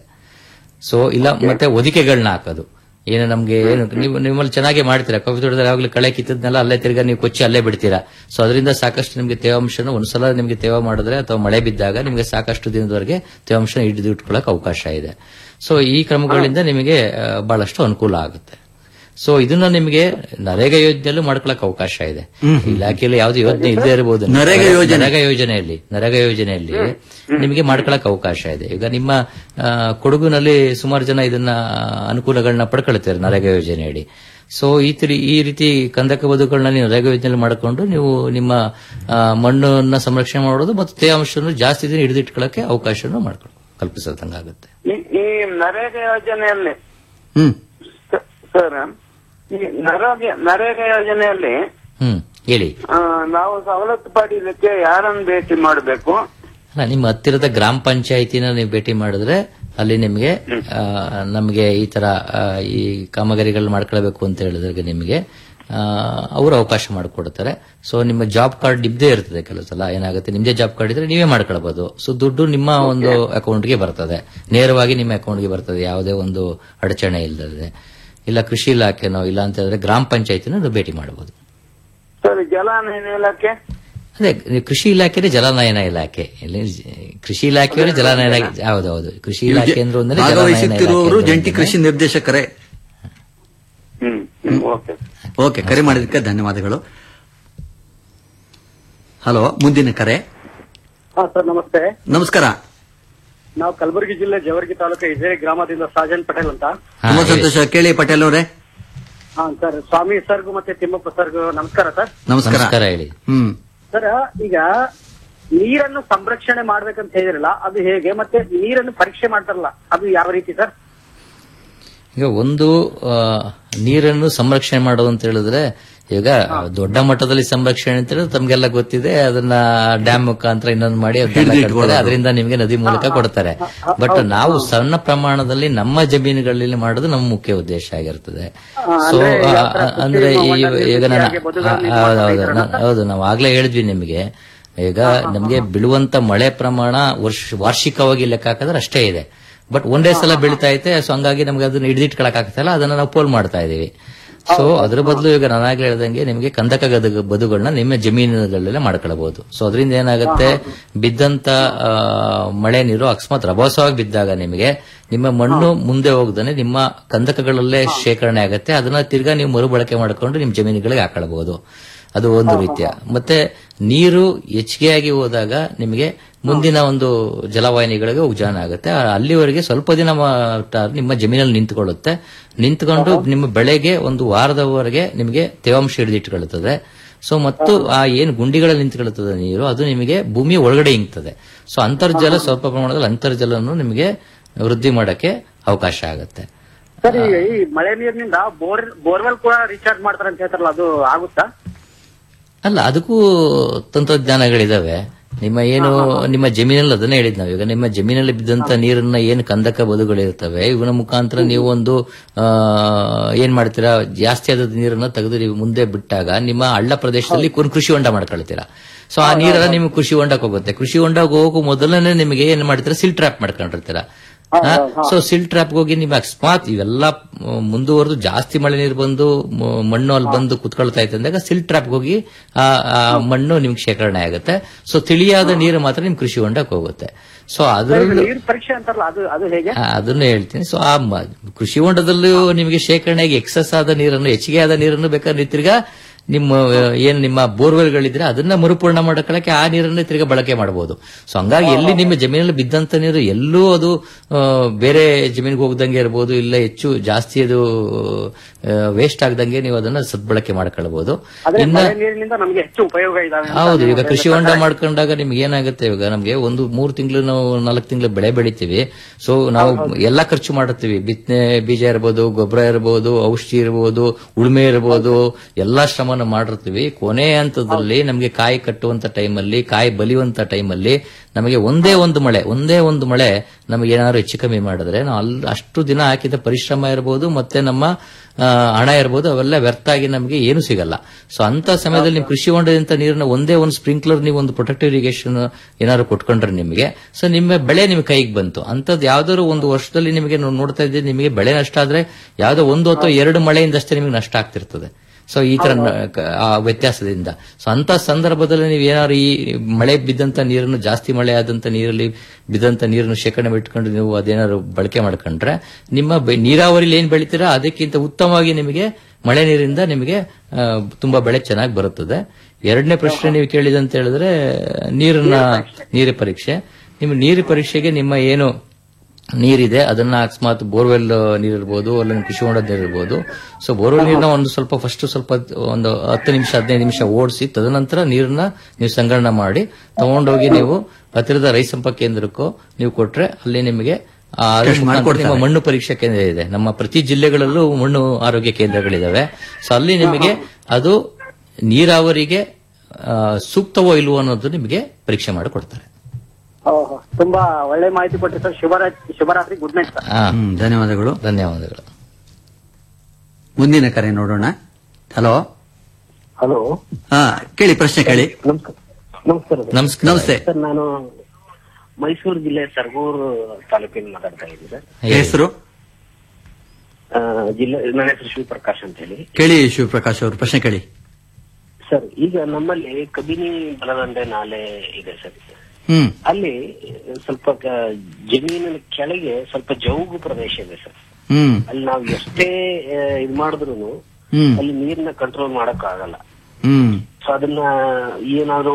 ಸೊ ಇಲ್ಲ ಮತ್ತೆ ಒದಿಕೆಗಳನ್ನ ಹಾಕೋದು ಏನು ನಮ್ಗೆ ಏನು ನೀವು ನಿಮ್ಮಲ್ಲಿ ಚೆನ್ನಾಗಿ ಮಾಡ್ತೀರಾ ಕಾಫಿ ತೋಟದಲ್ಲಿ ಯಾವಾಗಲೂ ಕಳೆ ಕಿತ್ತದ್ನೆಲ್ಲ ಅಲ್ಲೇ ತಿರ್ಗಾ ನೀವು ಕೊಚ್ಚಿ ಅಲ್ಲೇ ಬಿಡ್ತೀರಾ ಸೊ ಅದರಿಂದ ಸಾಕಷ್ಟು ನಿಮಗೆ ತೇವಾಂಶನ ಒಂದ್ಸಲ ನಿಮಗೆ ತೇವ ಮಾಡಿದ್ರೆ ಅಥವಾ ಮಳೆ ಬಿದ್ದಾಗ ನಿಮಗೆ ಸಾಕಷ್ಟು ದಿನದವರೆಗೆ ತೇವಾಂಶ ಹಿಡಿದು ಇಟ್ಕೊಳ್ಳೋಕೆ ಅವಕಾಶ ಇದೆ ಸೊ ಈ ಕ್ರಮಗಳಿಂದ ನಿಮಗೆ ಆ, ಬಹಳಷ್ಟು ಅನುಕೂಲ ಆಗುತ್ತೆ ಸೊ ಇದನ್ನ ನಿಮಗೆ ನರೇಗಾ ಯೋಜನೆಯಲ್ಲೂ ಮಾಡ್ಕೊಳಕ್ ಅವಕಾಶ ಇದೆ ಇಲಾಖೆಯಲ್ಲಿ ಯಾವ್ದು ಯೋಜನೆ ಇಲ್ಲದೆ ಇರಬಹುದು ನರೇಗಾ ಯೋಜನೆ. ನರೇಗಾ ಯೋಜನೆಯಲ್ಲಿ ನರೇಗಾ ಯೋಜನೆಯಲ್ಲಿ ನಿಮಗೆ ಮಾಡ್ಕೊಳಕ್ ಅವಕಾಶ ಇದೆ ಈಗ ನಿಮ್ಮ ಆ, ಕೊಡಗುನಲ್ಲಿ ಸುಮಾರು ಜನ ಇದನ್ನ ಅನುಕೂಲಗಳನ್ನ ಪಡ್ಕೊಳ್ತಾರೆ ನರೇಗಾ ಯೋಜನೆಯಡಿ ಸೊ ಈ ತಿ ಈ ರೀತಿ ಕಂದಕ ಬದುಗಳನ್ನ ನೀವು ನರೇಗಾ ಯೋಜನೆಯಲ್ಲಿ ಮಾಡಿಕೊಂಡು ನೀವು ನಿಮ್ಮ ಆ, ಮಣ್ಣನ್ನ ಸಂರಕ್ಷಣೆ ಮಾಡೋದು ಮತ್ತು ತೇವಾಂಶವನ್ನು ಜಾಸ್ತಿ ದಿನ ಹಿಡಿದಿಟ್ಕೊಳ್ಳಕ್ಕೆ ಅವಕಾಶವನ್ನು ಮಾಡ್ಕೊಳ್ಳಿ ಕಲ್ಪಿಸದಂಗಾಗುತ್ತೆ ಈ- ಈ ನರೇಗಾ ಯೋಜನೆಯಲ್ಲಿ ಹ್ಮ್ ಸ- ಸರ್ ಈ ನರೇಗಾ ನರೇಗಾ ಯೋಜನೆಯಲ್ಲಿ ಹ್ಮ್ ಹೇಳಿ ಆ, ನಾವು ಸವಲತ್ತು ಪಡೀಲಿಕ್ಕೆ ಯಾರನ್ನು ಭೇಟಿ ಮಾಡಬೇಕು ಅಲ್ಲ ನಿಮ್ಮ ಹತ್ತಿರದ ಗ್ರಾಮ ಪಂಚಾಯತಿನ ನೀವು ಭೇಟಿ ಮಾಡಿದ್ರೆ ಅಲ್ಲಿ ನಿಮಗೆ ಆ, ನಮಗೆ ಈ ತರ ಆ, ಈ ಕಾಮಗಾರಿಗಳು ಮಾಡ್ಕೊಳ್ಬೇಕು ಅಂತ ಹೇಳಿದ್ರೆ ನಿಮಗೆ ಆ, ಅವರು ಅವಕಾಶ ಮಾಡಿಕೊಡ್ತಾರೆ ಸೊ ನಿಮ್ಮ ಜಾಬ್ ಕಾರ್ಡ್ ನಿಮ್ದೇ ಇರ್ತದೆ ಕೆಲವು ಸಲ ಏನಾಗುತ್ತೆ ನಿಮ್ದೇ ಜಾಬ್ ಕಾರ್ಡ್ ಇದ್ರೆ ನೀವೇ ಮಾಡ್ಕೊಳ್ಬಹುದು ಸೊ ದುಡ್ಡು ನಿಮ್ಮ ಒಂದು ಅಕೌಂಟ್ಗೆ ಬರ್ತದೆ ನೇರವಾಗಿ ನಿಮ್ಮ ಅಕೌಂಟ್ಗೆ ಬರ್ತದೆ ಯಾವುದೇ ಒಂದು ಅಡಚಣೆ ಇಲ್ಲದೆ ಇಲ್ಲ ಕೃಷಿ ಇಲಾಖೆನೋ ಇಲ್ಲ ಅಂತ ಹೇಳಿದ್ರೆ ಗ್ರಾಮ ಪಂಚಾಯತಿನ ನೀವು ಭೇಟಿ ಮಾಡಬಹುದು ಸರ್ ಜಲಾನಯನ ಇಲಾಖೆ ಅದೇ ಕೃಷಿ ಇಲಾಖೆ ಜಲನಯನ ಇಲಾಖೆ ಇಲ್ಲಿ ಕೃಷಿ ಇಲಾಖೆಯವರು ಜಲನಯನ ಹೌದೌದು ಕೃಷಿ ಇಲಾಖೆ ಅಂದ್ರೆ ಒಂದೇ ಜಲನಯನ ಭಾಗವಹಿಸುತ್ತಿರುವವರು ಇಲಾಖೆ ಜಂಟಿ ಕೃಷಿ ನಿರ್ದೇಶಕರೇ ಹ್ಮ್ ಹ್ಮ್, ಓಕೆ ಓಕೆ ಕರೆ ಮಾಡಿದ್ದಕ್ಕೆ ಧನ್ಯವಾದಗಳು ಹಲೋ ಮುಂದಿನ ಕರೆ ಹಾ ಸರ್ ನಮಸ್ತೆ ನಮಸ್ಕಾರ ನಾವು ಕಲಬುರಗಿ ಜಿಲ್ಲೆ ಜವರ್ಗಿ ತಾಲೂಕು ಇಜೇರಿ ಗ್ರಾಮದಿಂದ ಸಾಜನ್ ಪಟೇಲ್ ಅಂತ ಹಾ, ತುಂಬಾ ಹೇಳಿ. ಸಂತೋಷ ಕೇಳಿ ಪಟೇಲ್ ಅವರೇ ಹಾ ಸರ್ ಸ್ವಾಮಿ ಸರ್ಗೂ ಮತ್ತೆ ತಿಮ್ಮಪ್ಪ ಸರ್ಗೂ ನಮಸ್ಕಾರ ಸರ್ ನಮಸ್ಕಾರ ನಮಸ್ಕಾರ ಹೇಳಿ ಹ್ಮ್ ಸರ್ ಈಗ ನೀರನ್ನು ಸಂರಕ್ಷಣೆ ಮಾಡ್ಬೇಕಂತ ಹೇಳಿರಲ್ಲ ಅದು ಹೇಗೆ ಮತ್ತೆ ನೀರನ್ನು ಪರೀಕ್ಷೆ ಮಾಡ್ತಾರಲ್ಲ ಅದು ಯಾವ ರೀತಿ ಸರ್ ಈಗ ಒಂದು ಆ, ನೀರನ್ನು ಸಂರಕ್ಷಣೆ ಮಾಡೋದು ಅಂತ ಹೇಳಿದ್ರೆ ಈಗ ದೊಡ್ಡ ಮಟ್ಟದಲ್ಲಿ ಸಂರಕ್ಷಣೆ ಅಂತ ಹೇಳಿದ್ರೆ ತಮ್ಗೆಲ್ಲ ಗೊತ್ತಿದೆ ಅದನ್ನ ಡ್ಯಾಮ್ ಮುಖಾಂತರ ಇನ್ನೊಂದು ಮಾಡಿ ಅದನ್ನೆಲ್ಲ ಹಿಡ್ದು ಕಟ್ತಾರೆ ಇಟ್ಕೊಳ್ಳೋದು. ಅದರಿಂದ ನಿಮಗೆ ನದಿ ಮೂಲಕ ಕೊಡ್ತಾರೆ ಬಟ್ ನಾವು ಸಣ್ಣ ಪ್ರಮಾಣದಲ್ಲಿ ನಮ್ಮ ಜಮೀನುಗಳಲ್ಲಿ ಮಾಡೋದು ನಮ್ಮ ಮುಖ್ಯ ಉದ್ದೇಶ ಆಗಿರ್ತದೆ ಸೊ ಅಂದ್ರೆ ಯಾವ ತರ ಅಂದ್ರೆ ಈ ಕೃತ್ರಿಮ ಈಗ ನಾನು ಮಣ್ಣಲ್ಲಿ ಬದುಗಳನ್ನು ಆ, ಹೌದು, ನಿರ್ಮಾಣ ಹೌದು ನಾ- ಹೌದು ನಾವು ಆಗ್ಲೇ ಹೇಳಿದ್ವಿ ನಿಮಗೆ ಈಗ ನಮಗೆ ಬೀಳುವಂತ ಮಳೆ ಪ್ರಮಾಣ ವರ್ಷ ವಾರ್ಷಿಕವಾಗಿ ಲೆಕ್ಕ ಹಾಕಿದ್ರೆ ಅಷ್ಟೇ ಇದೆ ಬಟ್ ಒಂದೇ ಸಲ ಬೀಳ್ತಾ ಐತೆ ಸೊ ಹಂಗಾಗಿ ನಮ್ಗೆ ಅದನ್ನ ಹಿಡಿದಿಟ್ಕೊಳಕ್ ಆಗ್ತಾ ಅದನ್ನ ನಾವು ಪೋಲ್ ಮಾಡ್ತಾ ಇದೀವಿ ಸೊ ಅದ್ರ ಬದಲು ಈಗ ನಾನಾಗ್ಲೇ ಹೇಳ್ದಂಗೆ ನಿಮಗೆ ಕಂದಕ ಗದ ಬದುಗಳನ್ನ ನಿಮ್ಮ ಜಮೀನುಗಳಲ್ಲೇ ಮಾಡ್ಕೊಳ್ಬಹುದು ಸೊ ಅದರಿಂದ ಏನಾಗುತ್ತೆ ಬಿದ್ದಂತ ಆ, ಮಳೆ ನೀರು ಅಕಸ್ಮಾತ್ ರಭಸವಾಗಿ ಬಿದ್ದಾಗ ನಿಮಗೆ ನಿಮ್ಮ ಮಣ್ಣು ಮುಂದೆ ಹೋಗದಾನೆ ನಿಮ್ಮ ಕಂದಕಗಳಲ್ಲೇ ಶೇಖರಣೆ ಆಗುತ್ತೆ ಅದನ್ನ ತಿರ್ಗಾ ನೀವು ಮರುಬಳಕೆ ಮಾಡಿಕೊಂಡು ನಿಮ್ಮ ಜಮೀನುಗಳಿಗೆ ಹಾಕೊಳ್ಬಹುದು ಅದು ಒಂದು ರೀತಿಯ ಮತ್ತೆ ನೀರು ಹೆಚ್ಚಿಗೆಯಾಗಿ ಹೋದಾಗ ನಿಮಗೆ ಮುಂದಿನ ಒಂದು ಜಲವಾಹಿನಿಗಳಿಗೆ ಉಜ್ಜಾನ ಆಗುತ್ತೆ ಆ- ಅಲ್ಲಿವರೆಗೆ ಸ್ವಲ್ಪ ದಿನ ಮಾತ್ರ ನಿಮ್ಮ ಜಮೀನಲ್ಲಿ ನಿಂತುಕೊಳ್ಳುತ್ತೆ ನಿಂತ್ಕೊಂಡು ನಿಮ್ಮ ಬೆಳೆಗೆ ಒಂದು ವಾರದವರೆಗೆ ನಿಮಗೆ ತೇವಾಂಶ ಹಿಡಿದಿಟ್ಟುಕೊಳ್ಳುತ್ತದೆ ಸೊ ಮತ್ತು ಆ ಏನು ಗುಂಡಿಗಳಲ್ಲಿ ನಿಂತುಕೊಳ್ಳುತ್ತದೆ ನೀರು ಅದು ನಿಮಗೆ ಭೂಮಿಯ ಒಳಗಡೆ ಇಂಗ್ತದೆ ಸೊ ಅಂತರ್ಜಲ ಸ್ವಲ್ಪ ಪ್ರಮಾಣದಲ್ಲಿ ಅಂತರ್ಜಲವನ್ನು ನಿಮಗೆ ವೃದ್ಧಿ ಮಾಡಕ್ಕೆ ಅವಕಾಶ ಆಗುತ್ತೆ ಸರ್ ಈಗ ಈ ಮಳೆ ನೀರಿನಿಂದ ಬೋರ್ ಬೋರ್ವೆಲ್ ಕೂಡ ರೀಚಾರ್ಜ್ ಮಾಡ್ತಾರೆ ಅಂತ ಹೇಳ್ತಾರಲ್ಲ ಅದು ಆಗುತ್ತಾ ಅಲ್ಲ ಅದಕ್ಕೂ ತಂತ್ರಜ್ಞಾನಗಳಿದಾವೆ ನಿಮ್ಮ ಏನು ನಿಮ್ಮ ಜಮೀನಲ್ಲಿ ಅದನ್ನೇ ಹೇಳಿದ್ ನಾವು ಈಗ ನಿಮ್ಮ ಜಮೀನಲ್ಲಿ ಬಿದ್ದಂತ ನೀರನ್ನ ಏನು ಕಂದಕ ಬದುಗಳಿರ್ತವೆ ಇವನ ಮುಖಾಂತರ ನೀವು ಒಂದು ಆ, ಏನ್ ಮಾಡ್ತೀರಾ ಜಾಸ್ತಿ ಆದ ನೀರನ್ನ ತೆಗೆದು ನೀವು ಮುಂದೆ ಬಿಟ್ಟಾಗ ನಿಮ್ಮ ಹಳ್ಳ ಪ್ರದೇಶದಲ್ಲಿ ಒಂದು ಕೃಷಿ ಹೊಂಡ ಮಾಡ್ಕೊಳ್ತೀರಾ ಸೊ ಆ ನೀರೆಲ್ಲ ನಿಮ್ಗೆ ಕೃಷಿ ಹೊಂಡಕ್ಕೆ ಹೋಗುತ್ತೆ ಕೃಷಿ ಹೊಂಡಕ್ಕೆ ಹೋಗೋ ಮೊದಲನೇ ನಿಮಗೆ ಏನ್ ಮಾಡ್ತೀರಾ ಸಿಲ್ ಟ್ರ್ಯಾಪ್ ಮಾಡ್ಕೊಂಡಿರ್ತೀರಾ ಸೊ ಸಿಲ್ ಟ್ರ್ಯಾಪ್ ಹೋಗಿ ನಿಮ್ಗೆ ಅಕಸ್ಮಾತ್ ಇವೆಲ್ಲ ಮ್, ಮುಂದುವರೆದು ಜಾಸ್ತಿ ಮಳೆ ನೀರು ಬಂದು ಮ್, ಮಣ್ಣು ಅಲ್ಲಿ ಬಂದು ಕುತ್ಕೊಳ್ತಾ ಇತ್ತು ಅಂದಾಗ ಸಿಲ್ ಟ್ರ್ಯಾಪ್ ಹೋಗಿ ಆ ಆ ಮಣ್ಣು ನಿಮ್ಗೆ ಶೇಖರಣೆ ಆಗುತ್ತೆ ಸೊ ತಿಳಿಯಾದ ನೀರು ಮಾತ್ರ ನಿಮ್ ಕೃಷಿ ಹೊಂಡಕ್ಕೆ ಹೋಗುತ್ತೆ ಸೊ ಅದರಲ್ಲೂ ನೀರ್ ಪರೀಕ್ಷೆ ಅಂತಾರಲ್ಲ ಅದು ಅದು ಹೇಗೆ ಆ, ಅದನ್ನು ಹೇಳ್ತೀನಿ ಸೊ ಆ ಮ- ಕೃಷಿ ಹೊಂಡದಲ್ಲೂ ನಿಮಗೆ ಶೇಖರಣೆಗೆ ಎಕ್ಸಸ್ ಆದ ನೀರನ್ನು ಹೆಚ್ಚಿಗೆ ಆದ ನೀರನ್ನು ಬೇಕಾದ್ರೆ ನೀವು ತಿರ್ಗಾ ನಿಮ್ಮ ಆ, ಏನ್ ನಿಮ್ಮ ಬೋರ್ವೆಲ್ಗಳಿದ್ರೆ ಅದನ್ನ ಮರುಪೂರ್ಣ ಮಾಡ್ಕೊಳ್ಳಕ್ಕೆ ಆ ನೀರನ್ನು ತಿರ್ಗಾ ಬಳಕೆ ಮಾಡಬಹುದು ಸೊ ಹಂಗಾಗಿ ಎಲ್ಲಿ ನಿಮ್ಮ ಜಮೀನಲ್ಲಿ ಬಿದ್ದಂತ ನೀರು ಎಲ್ಲೂ ಅದು ಆ, ಬೇರೆ ಜಮೀನಿಗೆ ಹೋಗದಂಗೆ ಇರಬಹುದು ಇಲ್ಲ ಹೆಚ್ಚು ಜಾಸ್ತಿ ಅದು ವೇಸ್ಟ್ ಆಗದಂಗೆ ನೀವು ಅದನ್ನ ಸದ್ಬಳಕೆ ಮಾಡ್ಕೊಳ್ಬಹುದು ಆದ್ರೆ ಇನ್ನ ಮಳೆ ನೀರಿನಿಂದ ನಮ್ಗೆ ಹೆಚ್ಚು ಉಪಯೋಗ ಇದಾವೆ ಅಂತ ಹೌದು ಈಗ ನೀವು ಕೃಷಿ ಹೊಂಡ ಮಾಡ್ಕೊಂಡಾಗ ನಿಮ್ಗೆ ಏನಾಗುತ್ತೆ ಇವಾಗ ನಮ್ಗೆ ಒಂದು ಮೂರು ತಿಂಗಳು ನಾವು ನಾಲ್ಕು ತಿಂಗಳು ಬೆಳೆ ಬೆಳಿತೀವಿ ಸೊ ನಾವು ಎಲ್ಲಾ ಖರ್ಚು ಮಾಡುತ್ತೀವಿ ಬಿತ್ತನೆ ಬೀಜ ಇರಬಹುದು ಗೊಬ್ಬರ ಇರಬಹುದು ಔಷಧಿ ಇರಬಹುದು ಉಳುಮೆ ಇರಬಹುದು ಎಲ್ಲಾ ಶ್ರಮನ ಮಾಡಿರ್ತೀವಿ ಕೊನೆ ಹಂತದಲ್ಲಿ ನಮಗೆ ಕಾಯಿ ಕಟ್ಟುವಂತ ಟೈಮಲ್ಲಿ ಕಾಯಿ ಬಲಿಯುವಂತ ಟೈಮಲ್ಲಿ ನಮಗೆ ಒಂದೇ ಒಂದು ಮಳೆ ಒಂದೇ ಒಂದು ಮಳೆ ನಮಗೆ ಏನಾದ್ರು ಹೆಚ್ಚು ಕಮ್ಮಿ ಮಾಡಿದ್ರೆ ನಾವು ಅಲ್ಲಿ ಅಷ್ಟು ದಿನ ಹಾಕಿದ ಪರಿಶ್ರಮ ಇರಬಹುದು ಮತ್ತೆ ನಮ್ಮ ಆ, ಹಣ ಇರಬಹುದು ಅವೆಲ್ಲ ವ್ಯರ್ಥ ಆಗಿ ನಮಗೆ ಏನು ಸಿಗಲ್ಲ ಸೊ ಅಂತ ಸಮಯದಲ್ಲಿ ನೀವು ಕೃಷಿ ಹೊಂಡದಿಂದ ನೀರನ್ನ ಒಂದೇ ಒಂದು ಸ್ಪ್ರಿಂಕ್ಲರ್ ನೀವು ಒಂದು ಪ್ರೊಟೆಕ್ಟಿವ್ ಇರಿಗೇಷನ್ ಏನಾದ್ರು ಕೊಟ್ಕೊಂಡ್ರೆ ನಿಮಗೆ ಸೊ ನಿಮ್ಮ ಬೆಳೆ ನಿಮ್ ಕೈಗೆ ಬಂತು ಅಂತದ್ ಯಾವ್ದಾದ್ರು ಒಂದು ವರ್ಷದಲ್ಲಿ ನಿಮಗೆ ನಾವು ನೋಡ್ತಾ ಇದ್ದೀವಿ ನಿಮಗೆ ಬೆಳೆ ನಷ್ಟ ಆದ್ರೆ ಯಾವ್ದೋ ಒಂದು ಅಥವಾ ಎರಡು ಮಳೆಯಿಂದಷ್ಟೇ ನಿಮಗೆ ನಷ್ಟ ಆಗ್ತಿರ್ತದೆ ಸೊ ಈ ತರ ನ- ಕ- ಆ ವ್ಯತ್ಯಾಸದಿಂದ ಸೊ ಅಂತ ಸಂದರ್ಭದಲ್ಲಿ ನೀವು ಏನಾದ್ರು ಈ ಮಳೆ ಬಿದ್ದಂತ ನೀರನ್ನು ಜಾಸ್ತಿ ಮಳೆ ಆದಂತ ನೀರಲ್ಲಿ ಬಿದ್ದಂತ ನೀರನ್ನು ಶೇಖರಣೆ ಇಟ್ಕೊಂಡು ನೀವು ಅದೇನಾದ್ರು ಬಳಕೆ ಮಾಡ್ಕೊಂಡ್ರೆ ನಿಮ್ಮ ಬೆ- ನೀರಾವರಿಲಿ ಏನ್ ಬೆಳಿತೀರಾ ಅದಕ್ಕಿಂತ ಉತ್ತಮವಾಗಿ ನಿಮಗೆ ಮಳೆ ನೀರಿಂದ ನಿಮಗೆ ಆ, ತುಂಬಾ ಬೆಳೆ ಚೆನ್ನಾಗಿ ಬರುತ್ತದೆ ಎರಡನೇ ಪ್ರಶ್ನೆ ನೀವು ಕೇಳಿದಂತ ಹೇಳಿದ್ರೆ ನೀರನ್ನ ನೀರು ಪರೀಕ್ಷೆ ನಿಮ್ಮ ನೀರು ಪರೀಕ್ಷೆಗೆ ನಿಮ್ಮ ಏನು ನೀರಿದೆ ಅದನ್ನ ಅಕಸ್ಮಾತ್ ಬೋರ್ವೆಲ್ ನೀರಿರ್ಬೋದು ಅಲ್ಲ ಕೃಷಿ ಹೊಂಡದ ನೀರಿರ್ಬೋದು ಸೊ ಬೋರ್ವೆಲ್ ನೀರನ್ನ ಒಂದು ಸ್ವಲ್ಪ ಫಸ್ಟ್ ಸ್ವಲ್ಪ ಒಂದು ಹತ್ತು ನಿಮಿಷ ಹದಿನೈದು ನಿಮಿಷ ಓಡಿಸಿ ತದನಂತರ ನೀರನ್ನ ನೀವು ಸಂಗ್ರಹಣ ಮಾಡಿ ತಗೊಂಡೋಗಿ ನೀವು ಹತ್ತಿರದ ರೈತ ಸಂಪರ್ಕ ಕೇಂದ್ರಕ್ಕೂ ನೀವು ಕೊಟ್ರೆ ಅಲ್ಲಿ ನಿಮಗೆ ಆ, ಅದ್ರ Test ಮುಖಾಂತರ ಮಾಡ್ಕೊಡ್ತಾರೆ. ನಿಮ್ಮ ಮಣ್ಣು ಪರೀಕ್ಷಾ ಕೇಂದ್ರ ಇದೆ ನಮ್ಮ ಪ್ರತಿ ಜಿಲ್ಲೆಗಳಲ್ಲೂ ಮಣ್ಣು ಆರೋಗ್ಯ ಕೇಂದ್ರಗಳಿದಾವೆ ಸೊ ಅಲ್ಲಿ ನಿಮಗೆ ಅದು ನೀರಾವರಿಗೆ ಆ, ಸೂಕ್ತವೋ ಇಲ್ವೋ ಅನ್ನೋದು ನಿಮಗೆ ಪರೀಕ್ಷೆ ಮಾಡಿ ಕೊಡ್ತಾರೆ ಓಹೋ, ತುಂಬಾ ಒಳ್ಳೆ ಮಾಹಿತಿ ಕೊಟ್ರಿ ಸರ್ ಶುಭರಾತ್ರಿ ಶುಭರಾತ್ರಿ ಗುಡ್ ನೈಟ್ ಸರ್ ಆ, ಹ್ಮ್ ಧನ್ಯವಾದಗಳು ಧನ್ಯವಾದಗಳು ಮುಂದಿನ ಕರೆ ನೋಡೋಣ ಹಲೋ ಹಲೋ ಹಾ ಕೇಳಿ ಪ್ರಶ್ನೆ ಕೇಳಿ ನಮಸ್ಕಾರ ನಮಸ್ಕಾರ ಸರ್. ನಮಸ್ಕಾರ ನಮಸ್ತೆ ಸರ್ ನಾನು ಮೈಸೂರು ಜಿಲ್ಲೆ ಸರಗೂರು ತಾಲೂಕಿನ ಮಾತಾಡ್ತಾ ಇದ್ದೀನಿ ಸರ್ ಹೆಸರು ಆ, ಜಿಲ್ಲೆ ನನ್ನ ಹೆಸರು ಶಿವಪ್ರಕಾಶ್ ಅಂತ ಹೇಳಿ ಕೇಳಿ ಶಿವಪ್ರಕಾಶ್ ಅವರು ಪ್ರಶ್ನೆ ಕೇಳಿ ಸರ್ ಈಗ ನಮ್ಮಲ್ಲಿ ಕಬಿನಿ ಬಲದಂಡೆ ನಾಲೆ ಇದೆ ಸರ್ ಹ್ಮ್ ಅಲ್ಲಿ ಸ್ವಲ್ಪ ಕ- ಜಮೀನಿನ ಕೆಳಗೆ ಸ್ವಲ್ಪ ಜೌಗು ಪ್ರದೇಶ ಇದೆ ಸರ್ ಹ್ಮ್ ಅಲ್ಲಿ ನಾವು ಎಷ್ಟೇ ಆ, ಇದ್ ಮಾಡಿದ್ರು ಹ್ಮ್ ಅಲ್ಲಿ ನೀರ್ನ ಕಂಟ್ರೋಲ್ ಮಾಡಕ್ ಆಗಲ್ಲ ಹ್ಮ್ ಸೊ ಅದನ್ನ ಏನಾದ್ರು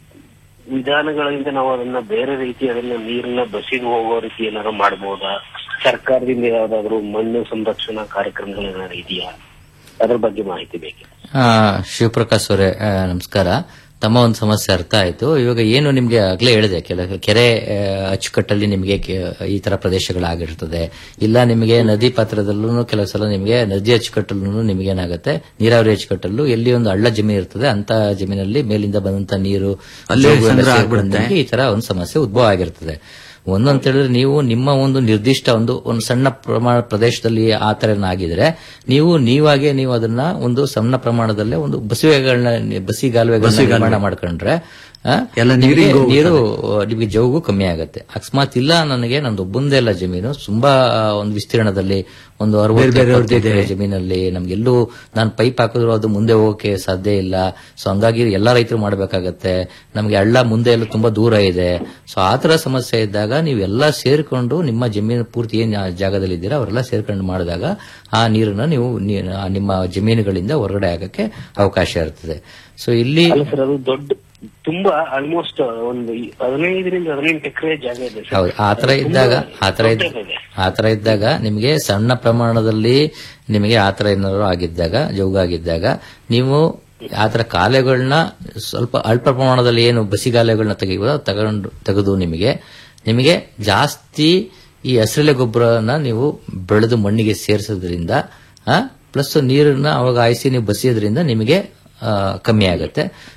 ವಿಧಾನಗಳಿಂದ ನಾವು ಅದನ್ನ ಬೇರೆ ರೀತಿ ಅದನ್ನ ನೀರನ್ನ ಬಸಿದು ಹೋಗೋ ರೀತಿ ಏನಾದ್ರು ಮಾಡಬಹುದಾ ಸರ್ಕಾರದಿಂದ ಯಾವ್ದಾದ್ರು ಮಣ್ಣು ಸಂರಕ್ಷಣಾ ಕಾರ್ಯಕ್ರಮಗಳು ಏನಾದ್ರು ಇದೆಯಾ ಅದ್ರ ಬಗ್ಗೆ ಮಾಹಿತಿ ಬೇಕಿದೆ ಆ, ಶಿವಪ್ರಕಾಶ್ ಅವರೇ ಆ, ನಮಸ್ಕಾರ ತಮ್ಮ ಒಂದು ಸಮಸ್ಯೆ ಅರ್ಥ ಆಯ್ತು ಇವಾಗ ಏನು ನಿಮ್ಗೆ ಆಗ್ಲೇ ಹೇಳಿದೆ ಕೆಲ ಕೆರೆ ಆ, ಅಚ್ಚುಕಟ್ಟಲ್ಲಿ ನಿಮಗೆ ಕೆ- ಈ ತರ ಪ್ರದೇಶಗಳಾಗಿರ್ತದೆ ಇಲ್ಲ ನಿಮಗೆ ನದಿ ಪಾತ್ರದಲ್ಲೂ ಕೆಲವು ಸಲ ನಿಮಗೆ ನದಿ ಅಚ್ಚುಕಟ್ಟಲ್ಲೂ ನಿಮಗೆ ಏನಾಗುತ್ತೆ ನೀರಾವರಿ ಅಚ್ಚುಕಟ್ಟಲ್ಲೂ ಎಲ್ಲಿ ಒಂದು ಹಳ್ಳ ಜಮೀನು ಇರ್ತದೆ ಅಂತ ಜಮೀನಲ್ಲಿ ಮೇಲಿಂದ ಬಂದಂತ ನೀರು ಅಲ್ಲೇ ಜೋಗು ಎಲ್ಲ ಸಂಗ್ರಹ ಸೇರ್ಕೊಂಡು ಆಗ್ಬಿಡುತ್ತೆ. ನಿಮ್ಗೆ ಈ ತರ ಒಂದು ಸಮಸ್ಯೆ ಉದ್ಭವ ಆಗಿರ್ತದೆ ಒಂದು ಅಂತ ಹೇಳಿದ್ರೆ ನೀವು ನಿಮ್ಮ ಒಂದು ನಿರ್ದಿಷ್ಟ ಒಂದು ಒಂದು ಸಣ್ಣ ಪ್ರಮಾಣ ಪ್ರದೇಶದಲ್ಲಿ ಆ ತರ ಆಗಿದ್ರೆ ನೀವು ನೀವಾಗೆ ನೀವು ಅದನ್ನ ಒಂದು ಸಣ್ಣ ಪ್ರಮಾಣದಲ್ಲೇ ಒಂದು ಬಸಿವೆಗಳನ್ನ ಬಸಿಗಾಲುವೆಗಳನ್ನ ನಿರ್ಮಾಣ ಮಾಡ್ಕೊಂಡ್ರೆ ಆ, ಎಲ್ಲ ನಿಮ್ಗೆ ನೀರಿಗೂ ನೀರು ನಿಮಗೆ ಜೌಗು ಕಮ್ಮಿ ಆಗುತ್ತೆ ಅಕಸ್ಮಾತ್ ಇಲ್ಲ ನನಗೆ ನಂದು ಒಬ್ಬಂದೇ ಇಲ್ಲ ಜಮೀನು ತುಂಬಾ ಒಂದು ವಿಸ್ತೀರ್ಣದಲ್ಲಿ ಒಂದು ಅರವತ್ತು ಬೇರೆ ಎಪ್ಪತ್ತು ಎಕರೆ ಜಮೀನಲ್ಲಿ ನಮ್ಗೆಲ್ಲೂ ನಾನು ಪೈಪ್ ಹಾಕಿದ್ರು ಅದು ಮುಂದೆ ಹೋಗಕ್ಕೆ ಸಾಧ್ಯ ಇಲ್ಲ ಸೊ ಹಂಗಾಗಿ ಎಲ್ಲಾ ರೈತರು ಮಾಡಬೇಕಾಗತ್ತೆ ನಮಗೆ ಹಳ್ಳ ಮುಂದೆ ಎಲ್ಲ ತುಂಬಾ ದೂರ ಇದೆ ಸೊ ಆ ತರ ಸಮಸ್ಯೆ ಇದ್ದಾಗ ನೀವೆಲ್ಲ ಸೇರ್ಕೊಂಡು ನಿಮ್ಮ ಜಮೀನು ಪೂರ್ತಿ ಏನ್ ಆ ಜಾಗದಲ್ಲಿ ಇದ್ದೀರಾ ಅವರೆಲ್ಲ ಸೇರ್ಕೊಂಡು ಮಾಡಿದಾಗ ಆ ನೀರನ್ನ ನೀವು ನೀ- ಆ ನಿಮ್ಮ ಜಮೀನುಗಳಿಂದ ಹೊರಗಡೆ ಆಗಕ್ಕೆ ಅವಕಾಶ ಇರ್ತದೆ ಸೊ ಇಲ್ಲಿ ಅಲ್ಲ ಸರ್ ಅದು ದೊಡ್ಡ ತುಂಬಾ ಆಲ್ಮೋಸ್ಟ್ ಒಂದು ಈ ಹದಿನೈದರಿಂದ ಹದಿನೆಂಟು ಎಕರೆ ಜಾಗ ಇದೆ ಸರ್ ಹೌದು ಆ ತರ ಇದ್ದಾಗ ಆ ತರ ಇದ್ದ- ದೊಡ್ಡದಿದೆ. ಆ ತರ ಇದ್ದಾಗ ನಿಮಗೆ ಸಣ್ಣ ಪ್ರಮಾಣದಲ್ಲಿ ನಿಮಗೆ ಆ ತರ ಏನಾದ್ರು ಆಗಿದ್ದಾಗ ಜೌಗ ಆಗಿದ್ದಾಗ ನೀವು ಆ ತರ ಕಾಲೆಗಳನ್ನ ಸ್ವಲ್ಪ ಅಲ್ಪ ಪ್ರಮಾಣದಲ್ಲಿ ಏನು ಬಸಿಗಾಲೆಗಳನ್ನ ತೆಗಿಬೋದು ತಗೊಂಡು ತೆಗೆದು ನಿಮಗೆ ನಿಮಗೆ ಜಾಸ್ತಿ ಈ ಹಸಿರೆಲೆ ಗೊಬ್ಬರನ ನೀವು ಬೆಳೆದು ಮಣ್ಣಿಗೆ ಸೇರಿಸೋದ್ರಿಂದ ಪ್ಲಸ್ ನೀರನ್ನ ಅವಾಗ ಆಯಿಸಿ ನೀವು ಬಸಿಯೋದ್ರಿಂದ ನಿಮಗೆ ಆ, ಕಮ್ಮಿ ಆಗುತ್ತೆ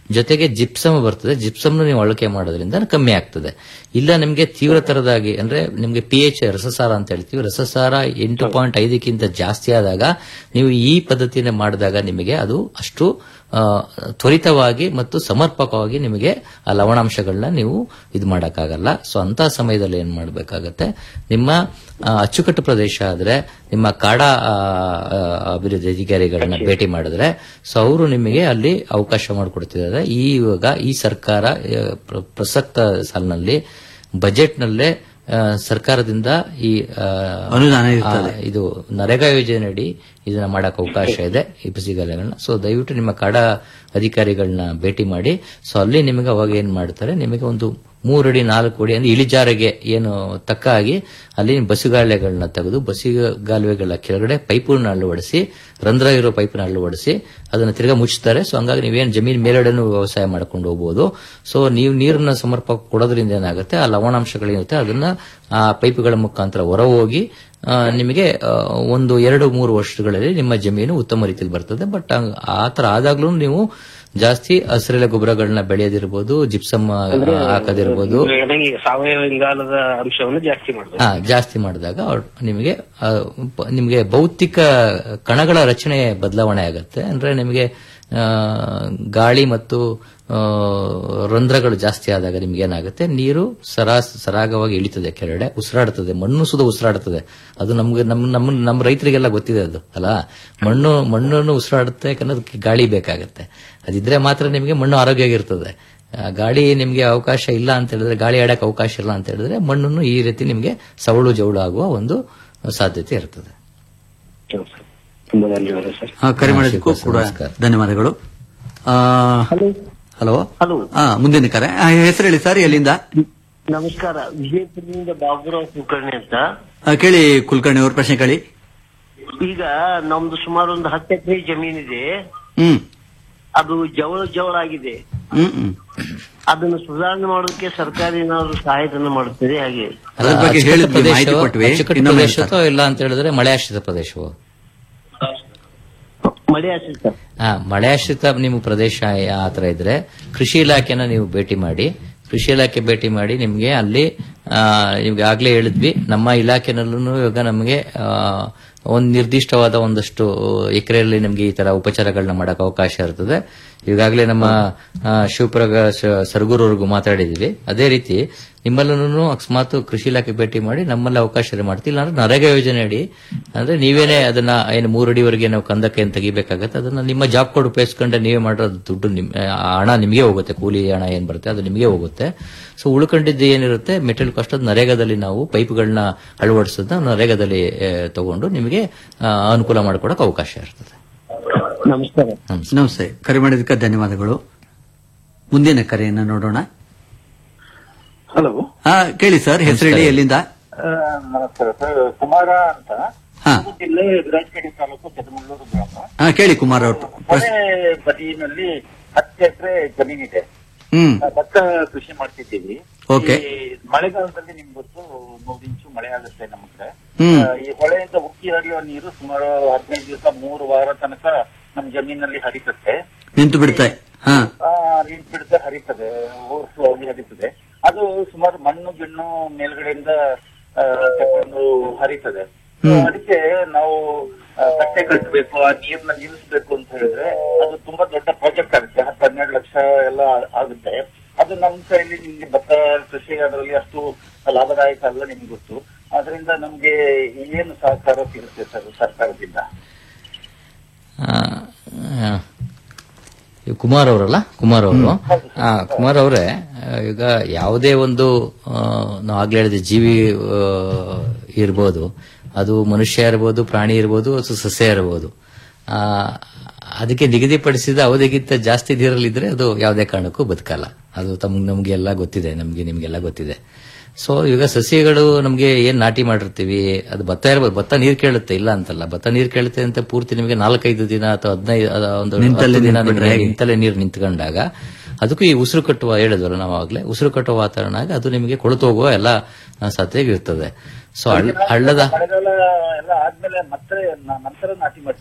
ಜೊತೆಗೆ ಜಿಪ್ಸಮ್ ಬರ್ತದೆ ಜಿಪ್ಸಮ್ ನೀವು ಅಳಕೆ ಮಾಡೋದ್ರಿಂದ ಕಮ್ಮಿ ಆಗ್ತದೆ ಇಲ್ಲ ನಿಮಗೆ ತೀವ್ರ ತರದಾಗಿ ಅಂದ್ರೆ ನಿಮಗೆ ಪಿ ಎಚ್ ರಸಸಾರ ಅಂತ ಹೇಳ್ತೀವಿ ರಸಸಾರ ಎಂಟು ಪಾಯಿಂಟ್ ಐದಕ್ಕಿಂತ ಜಾಸ್ತಿ ಆದಾಗ ನೀವು ಈ ಪದ್ಧತಿನ ಮಾಡಿದಾಗ ನಿಮಗೆ ಅದು ಅಷ್ಟು ಆ, ತ್ವರಿತವಾಗಿ ಮತ್ತು ಸಮರ್ಪಕವಾಗಿ ನಿಮಗೆ ಆ ಲವಣಾಂಶಗಳನ್ನ ನೀವು ಇದು ಮಾಡಕ್ಕಾಗಲ್ಲ ಸೊ ಅಂತ ಸಮಯದಲ್ಲಿ ಏನ್ ಮಾಡಬೇಕಾಗತ್ತೆ ನಿಮ್ಮ ಆ, ಅಚ್ಚುಕಟ್ಟು ಪ್ರದೇಶ ಆದ್ರೆ ನಿಮ್ಮ ಕಾಡ ಆ, ಆ, ಅಭಿವೃದ್ಧಿ ಅಧಿಕಾರಿಗಳನ್ನ ಭೇಟಿ ಮಾಡಿದ್ರೆ ಸೊ ಅವರು ನಿಮಗೆ ಅಲ್ಲಿ ಅವಕಾಶ ಮಾಡಿಕೊಡ್ತಿದ್ದಾರೆ ಈ ಇವಾಗ ಈ ಸರ್ಕಾರ ಆ, ಪ್ರ- ಪ್ರಸಕ್ತ ಸಾಲಿನಲ್ಲಿ ಬಜೆಟ್ನಲ್ಲೇ ಆ, ಸರ್ಕಾರದಿಂದ ಈ ಆ, ಅನುದಾನ ಇರ್ತದೆ. ಆ, ಇದು ನರೇಗಾ ಯೋಜನೆಯಡಿ ಇದನ್ನ ಮಾಡಕ್ ಅವಕಾಶ ಇದೆ ಈ ಪಸಿಗಲೆಗಳನ್ನ ಸೊ ದಯವಿಟ್ಟು ನಿಮ್ಮ ಕಾಡ ಅಧಿಕಾರಿಗಳನ್ನ ಭೇಟಿ ಮಾಡಿ ಸೊ ಅಲ್ಲಿ ನಿಮಗೆ ಅವಾಗ ಏನ್ ಮಾಡ್ತಾರೆ ನಿಮಗೆ ಒಂದು ಮೂರಡಿ ನಾಲ್ಕು ಅಡಿ ಅಂದ್ರೆ ಇಳಿಜಾರಿಗೆ ಏನು ತಕ್ಕ ಆಗಿ ಅಲ್ಲಿ ಬಸುಗಾಲೆಗಳನ್ನ ತೆಗೆದು ಬಸಿಗಾಲುವೆಗಳ ಕೆಳಗಡೆ ಪೈಪನ್ನ ಅಳವಡಿಸಿ ರಂಧ್ರ ಇರೋ ಪೈಪನ್ನ ಅಳವಡಿಸಿ ಅದನ್ನ ತಿರ್ಗಾ ಮುಚ್ಚುತ್ತಾರೆ ಸೊ ಹಂಗಾಗಿ ನೀವೇನು ಜಮೀನ್ ಮೇಲ್ಗಡೆನೂ ವ್ಯವಸಾಯ ಮಾಡ್ಕೊಂಡು ಹೋಗ್ಬೋದು ಸೊ ನೀವು ನೀರನ್ನ ಸಮರ್ಪಕ ಕೊಡೋದ್ರಿಂದ ಏನಾಗುತ್ತೆ ಆ ಲವಣಾಂಶಗಳೇನಿರುತ್ತೆ ಅದನ್ನ ಆ ಪೈಪ್ಗಳ ಮುಖಾಂತರ ಹೊರ ಹೋಗಿ ಆ, ನಿಮಗೆ ಆ, ಒಂದು ಎರಡು ಮೂರು ವರ್ಷಗಳಲ್ಲಿ ನಿಮ್ಮ ಜಮೀನು ಉತ್ತಮ ರೀತಿಯಲ್ಲಿ ಬರ್ತದೆ ಬಟ್ ಆ ತರ ಆದಾಗ್ಲೂ ನೀವು ಜಾಸ್ತಿ ಹಸಿರೆಲೆ ಗೊಬ್ಬರಗಳನ್ನ ಬೆಳೆಯೋದಿರ್ಬೋದು ಜಿಪ್ಸಮ್ ಹಾಕೋದಿರ್ಬೋದು ನನಗೆ ಸಾವಯವ ಇಂಗಾಲದ ಅಂಶವನ್ನು ಜಾಸ್ತಿ ಮಾಡಬೇಕು ಹಾ ಜಾಸ್ತಿ ಮಾಡಿದಾಗ ಅವ್ರ್ ನಿಮಗೆ ಆ, ಪ- ನಿಮಗೆ ಭೌತಿಕ ಕಣಗಳ ರಚನೆ ಬದಲಾವಣೆ ಆಗುತ್ತೆ ಅಂದ್ರೆ ನಿಮಗೆ ಆ, ಗಾಳಿ ಮತ್ತು ಆ, ರಂಧ್ರಗಳು ಜಾಸ್ತಿ ಆದಾಗ ನಿಮ್ಗೆ ಏನಾಗುತ್ತೆ ನೀರು ಸರಾಸ್ ಸರಾಗವಾಗಿ ಇಳಿತದೆ ಕೆಳಗಡೆ ಉಸಿರಾಡುತ್ತದೆ ಮಣ್ಣು ಸುದ ಉಸಿರಾಡುತ್ತದೆ ಅದು ನಮ್ಗೆ ನಮ್ ನಮ್ಮ ನಮ್ಮ ರೈತರಿಗೆಲ್ಲ ಗೊತ್ತಿದೆ ಅದು ಅಲ್ಲ ಮಣ್ಣು ಮಣ್ಣನ್ನು ಉಸಿರಾಡುತ್ತೆ ಯಾಕಂದ್ರೆ ಅದಕ್ಕೆ ಗಾಳಿ ಬೇಕಾಗುತ್ತೆ ಅದಿದ್ರೆ ಮಾತ್ರ ನಿಮಗೆ ಮಣ್ಣು ಆರೋಗ್ಯವಾಗಿರ್ತದೆ ಆ, ಗಾಳಿ ನಿಮಗೆ ಅವಕಾಶ ಇಲ್ಲ ಅಂತ ಹೇಳಿದ್ರೆ ಗಾಳಿ ಆಡಕ್ಕೆ ಅವಕಾಶ ಇಲ್ಲ ಅಂತ ಹೇಳಿದ್ರೆ ಮಣ್ಣನ್ನು ಈ ರೀತಿ ನಿಮಗೆ ಸವಳು ಜವಳು ಆಗುವ ಒಂದು ಸಾಧ್ಯತೆ ಇರ್ತದೆ ತುಂಬಾ ಧನ್ಯವಾದ ಸರ್ ಆ, ಕರೆ ಮಾಡೋದಕ್ಕೂ ಕೂಡ ನಮಸ್ಕಾರ. ಧನ್ಯವಾದಗಳು ಆ, ಹಲೋ ಹಲೋ ಆ, ಮುಂದಿನ ಕರೆ ಆ, ಹೆಸರು ಹೇಳಿ ಸರ್ ಎಲ್ಲಿಂದ ನಮಸ್ಕಾರ ವಿಜಯಪುರದಿಂದ ಬಾಬುರಾವ್ ಕುಲಕರ್ಣಿ ಅಂತ ಆ, ಕೇಳಿ ಕುಲಕರ್ಣಿ ಅವ್ರ ಪ್ರಶ್ನೆ ಕೇಳಿ ಈಗ ನಮ್ದು ಸುಮಾರು ಒಂದು ಹತ್ತು ಎಕರೆ ಜಮೀನಿದೆ ಹ್ಮ್ ಅದು ಜವಳ ಜವಳಾಗಿದೆ ಹ್ಮ್ ಹ್ಮ್ ಅದನ್ನು ಸುಧಾರಣೆ ಮಾಡೋದಕ್ಕೆ ಸರ್ಕಾರ ಏನಾದ್ರು ಸಹಾಯಧನ ಮಾಡುತ್ತದೆ ಹಾಗೆ ಅದ್ರ ಬಗ್ಗೆ ಅಚ್ಚುಕಟ್ಟು ಹೇಳಿದ್ವಿ, ಪ್ರದೇಶ ಮಾಹಿತಿ ಕೊಟ್ವಿ. ಅಚ್ಚುಕಟ್ಟು ಇನ್ನೊಮ್ಮೆ ಪ್ರದೇಶ ಅಥವಾ ಇಲ್ಲ ಅಂತ ಹೇಳಿದ್ರೆ ಮಳೆ ಆಶ್ರಿತ ಪ್ರದೇಶವು ಮಳೆ ಆಶ್ರಿತ ಹಾ ಮಳೆ ಆಶ್ರಿತ ನಿಮ್ಮ ಪ್ರದೇಶ ಆ ತರ ಇದ್ರೆ ಕೃಷಿ ಇಲಾಖೆನ ನೀವು ಭೇಟಿ ಮಾಡಿ ಕೃಷಿ ಇಲಾಖೆ ಭೇಟಿ ಮಾಡಿ ನಿಮ್ಗೆ ಅಲ್ಲಿ ಆ, ನಿಮ್ಗೆ ಆಗ್ಲೇ ಹೇಳಿದ್ವಿ ನಮ್ಮ ಇಲಾಖೆನಲ್ಲೂ ಇವಾಗ ನಮಗೆ ಆ, ಒಂದು ನಿರ್ದಿಷ್ಟವಾದ ಒಂದಷ್ಟು ಎಕರೆಯಲ್ಲಿ ನಮಗೆ ಈ ತರ ಉಪಚಾರಗಳನ್ನ ಮಾಡಕ್ ಅವಕಾಶ ಇರ್ತದೆ ಈಗಾಗಲೇ ನಮ್ಮ ಆ, ಶಿವಪ್ರಕಾಶ್ ಸರ್ಗೂರವ್ರಿಗೂ ಮಾತಾಡಿದ್ವಿ ಅದೇ ರೀತಿ ನಿಮ್ಮಲ್ಲೂ ಅಕಸ್ಮಾತ್ ಕೃಷಿ ಇಲಾಖೆ ಭೇಟಿ ಮಾಡಿ ನಮ್ಮಲ್ಲಿ ಅವಕಾಶ ಇದೆ ಮಾಡ್ತೀವಿ ಇಲ್ಲಾಂದ್ರೆ ನರೇಗಾ ಯೋಜನೆ ಅಡಿ ಅಂದ್ರೆ ನೀವೇನೆ ಅದನ್ನ ಏನು ಮೂರು ಅಡಿವರೆಗೆ ನಾವು ಕಂದಕ್ಕೆ ಏನು ತೆಗಿಬೇಕಾಗತ್ತೆ ಅದನ್ನ ನಿಮ್ಮ ಜಾಬ್ ಕೋಡ್ ಉಪಯೋಗಿಸ್ಕೊಂಡೆ ನೀವೇ ಮಾಡೋ ದುಡ್ಡು ನಿಮ್ ಆ ಹಣ ನಿಮಗೆ ಹೋಗುತ್ತೆ ಕೂಲಿ ಹಣ ಏನ್ ಬರುತ್ತೆ ಅದು ನಿಮಗೆ ಹೋಗುತ್ತೆ ಸೊ ಉಳ್ಕೊಂಡಿದ್ದು ಏನಿರುತ್ತೆ ಮೆಟೀರಿಯಲ್ ಕಾಸ್ಟ್ ಅದು ನರೇಗಾದಲ್ಲಿ ನಾವು ಪೈಪ್ಗಳನ್ನ ಅಳವಡಿಸೋದನ್ನ ನರೇಗಾದಲ್ಲಿ ಆ, ತಗೊಂಡು ನಿಮಗೆ ಆ, ಅನುಕೂಲ ಮಾಡ್ಕೊಡಕ್ ಅವಕಾಶ ಇರ್ತದೆ ನಮಸ್ಕಾರ ನಮಸ್ತೆ ಕರೆ ಮಾಡಿದ್ದಕ್ಕೆ ಧನ್ಯವಾದಗಳು ಮುಂದಿನ ಕರೆಯನ್ನ ನೋಡೋಣ ಹಲೋ ಹಾ ಕೇಳಿ ಸರ್ ಹೆಸರು ಹೇಳಿ ಎಲ್ಲಿಂದ ನಮಸ್ಕಾರ ಸರ್ ಕುಮಾರ ಅಂತ ಹಾ ಕೊಡಗು ಜಿಲ್ಲೆ ವಿರಾಜಪೇಟೆ ತಾಲೂಕು ಕೆದಮಳ್ಳೂರು ಗ್ರಾಮ ಹಾ ಕೇಳಿ ಕುಮಾರ್ ಅವ್ರ ಮನೆ ಬದಿಯಲ್ಲಿ ಹತ್ತು ಎಕರೆ ಜಮೀನಿದೆ ಹ್ಮ್ ಆ, ಭತ್ತ ಕೃಷಿ ಮಾಡ್ತಿದ್ದೀವಿ Okay. ಈ ಮಳೆಗಾಲದಲ್ಲಿ ನಿಮ್ಗೆ ಗೊತ್ತು ಮೂರು ಇಂಚು ಮಳೆ ಆಗುತ್ತೆ ನಮ್ಮ ಕಡೆ ಹ್ಮ್. ಆ, ಈ ಹೊಳೆಯಿಂದ ಉಕ್ಕಿ ಹರಿಯುವ ನೀರು ಸುಮಾರು ಹದಿನೈದು ದಿವಸ ಮೂರು ವಾರ ತನಕ ನಮ್ಮ ಜಮೀನಲ್ಲಿ ಹರಿತತ್ತೆ ನಿಂತು ಬಿಡುತ್ತೆ ಹಾ ಆ, ನೀರು ಬಿಡದೆ ಹರಿತದೆ ಓವರ್ಫ್ಲೋ ಆಗಿ ಹರಿತದೆ ಅದು ಸುಮಾರು ಮಣ್ಣು ಗಿಣ್ಣು ಮೇಲ್ಗಡೆಯಿಂದ ಆ, ತಕೊಂಡು ಹರಿತದೆ So, ಅದಕ್ಕೆ ನಾವು ಆ, ಕಟ್ಟೆ ಕಟ್ಟಬೇಕು ಆ ನೀರ್ನ ನಿಲ್ಲಿಸಬೇಕು ಅಂತ ಹೇಳಿದ್ರೆ ಅದು ತುಂಬಾ ದೊಡ್ಡ ಪ್ರಾಜೆಕ್ಟ್ ಆಗುತ್ತೆ ಹತ್ತು ಹನ್ನೆರಡು ಲಕ್ಷ ಎಲ್ಲ ಆಗುತ್ತೆ ಅದು ನಮ್ಮ ಕೈಲಿ ನಿಮ್ಗೆ ಭತ್ತ ಕೃಷಿ ಅದರಲ್ಲಿ ಅಷ್ಟು ಲಾಭದಾಯಕ ಅಲ್ಲ ನಿಮ್ಗೆ ಗೊತ್ತು ಅದರಿಂದ ನಮ್ಗೆ ಏನು ಸಹಕಾರ ಸಿಗುತ್ತೆ ಸರ್ ಸರ್ಕಾರದಿಂದ ಆ, ಆ, ಇವ್ ಕುಮಾರ್ ಅವರಲ್ಲ ಕುಮಾರ್ ಅವರು ಆ, ಕುಮಾರ್ ಅವರೇ ಆ, ಈಗ ಯಾವುದೇ ಒಂದು ಆ, ನಾವು ಆಗ್ಲೇ ಹೇಳಿದ ಜೀವಿ ಆ, ಇರ್ಬೋದು ಅದು ಮನುಷ್ಯ ಇರ್ಬೋದು ಪ್ರಾಣಿ ಇರ್ಬೋದು ಅಥವಾ ಸಸ್ಯ ಇರ್ಬೋದು ಆ, ಅದಕ್ಕೆ ನಿಗದಿಪಡಿಸಿದ ಅವಧಿಗಿಂತ ಜಾಸ್ತಿ ನೀರಲ್ಲಿದ್ರೆ ಅದು ಯಾವುದೇ ಕಾರಣಕ್ಕೂ ಬದುಕಲ್ಲ ಅದು ತಮ್ಗೆ ನಮ್ಗೆಲ್ಲ ಗೊತ್ತಿದೆ ನಮ್ಗೆ ನಿಮ್ಗೆಲ್ಲ ಗೊತ್ತಿದೆ ಸೊ ಈಗ ಸಸ್ಯಗಳು ನಮ್ಗೆ ಏನ್ ನಾಟಿ ಮಾಡಿರ್ತೀವಿ ಅದು ಭತ್ತ ಇರ್ಬೋದು ಭತ್ತ ನೀರ್ ಕೇಳುತ್ತೆ ಇಲ್ಲ ಅಂತಲ್ಲ ಭತ್ತ ನೀರ್ ಕೇಳುತ್ತೆ ಅಂತ ಪೂರ್ತಿ ನಿಮಗೆ ನಾಲ್ಕೈದು ದಿನ ಅಥವಾ ಹದಿನೈದು ಅದ ಒಂದು ನಿಂತಲ್ಲೇ ಹತ್ತು ದಿನ ನಿಂತ್ಬಿಟ್ರೆ ನಿಮ್ಗೆ ಹೇಗೆ? ನಿಂತಲ್ಲೇ ನೀರು ನಿಂತ್ಕೊಂಡಾಗ ಅದಕ್ಕೂ ಈ ಉಸಿರು ಕಟ್ಟುವ ಹೇಳಿದ್ವಲ್ಲ ನಾವು ಆಗ್ಲೇ ಉಸಿರು ಕಟ್ಟುವ ವಾತಾವರಣ ಆಗಿ ಅದು ನಿಮಗೆ ಕೊಳತು ಹೋಗುವ ಎಲ್ಲ ಸಾಧ್ಯತೆ ಇರ್ತದೆ ಸೊ ಹಳ್ಳದ ಮಳೆಗಾಲ ಎಲ್ಲ ಆದ್ಮೇಲೆ ಮತ್ತೆ ನ- ನಂತರ ನಾಟಿ ಮಾಡ್ತೇವೆ ಸರ್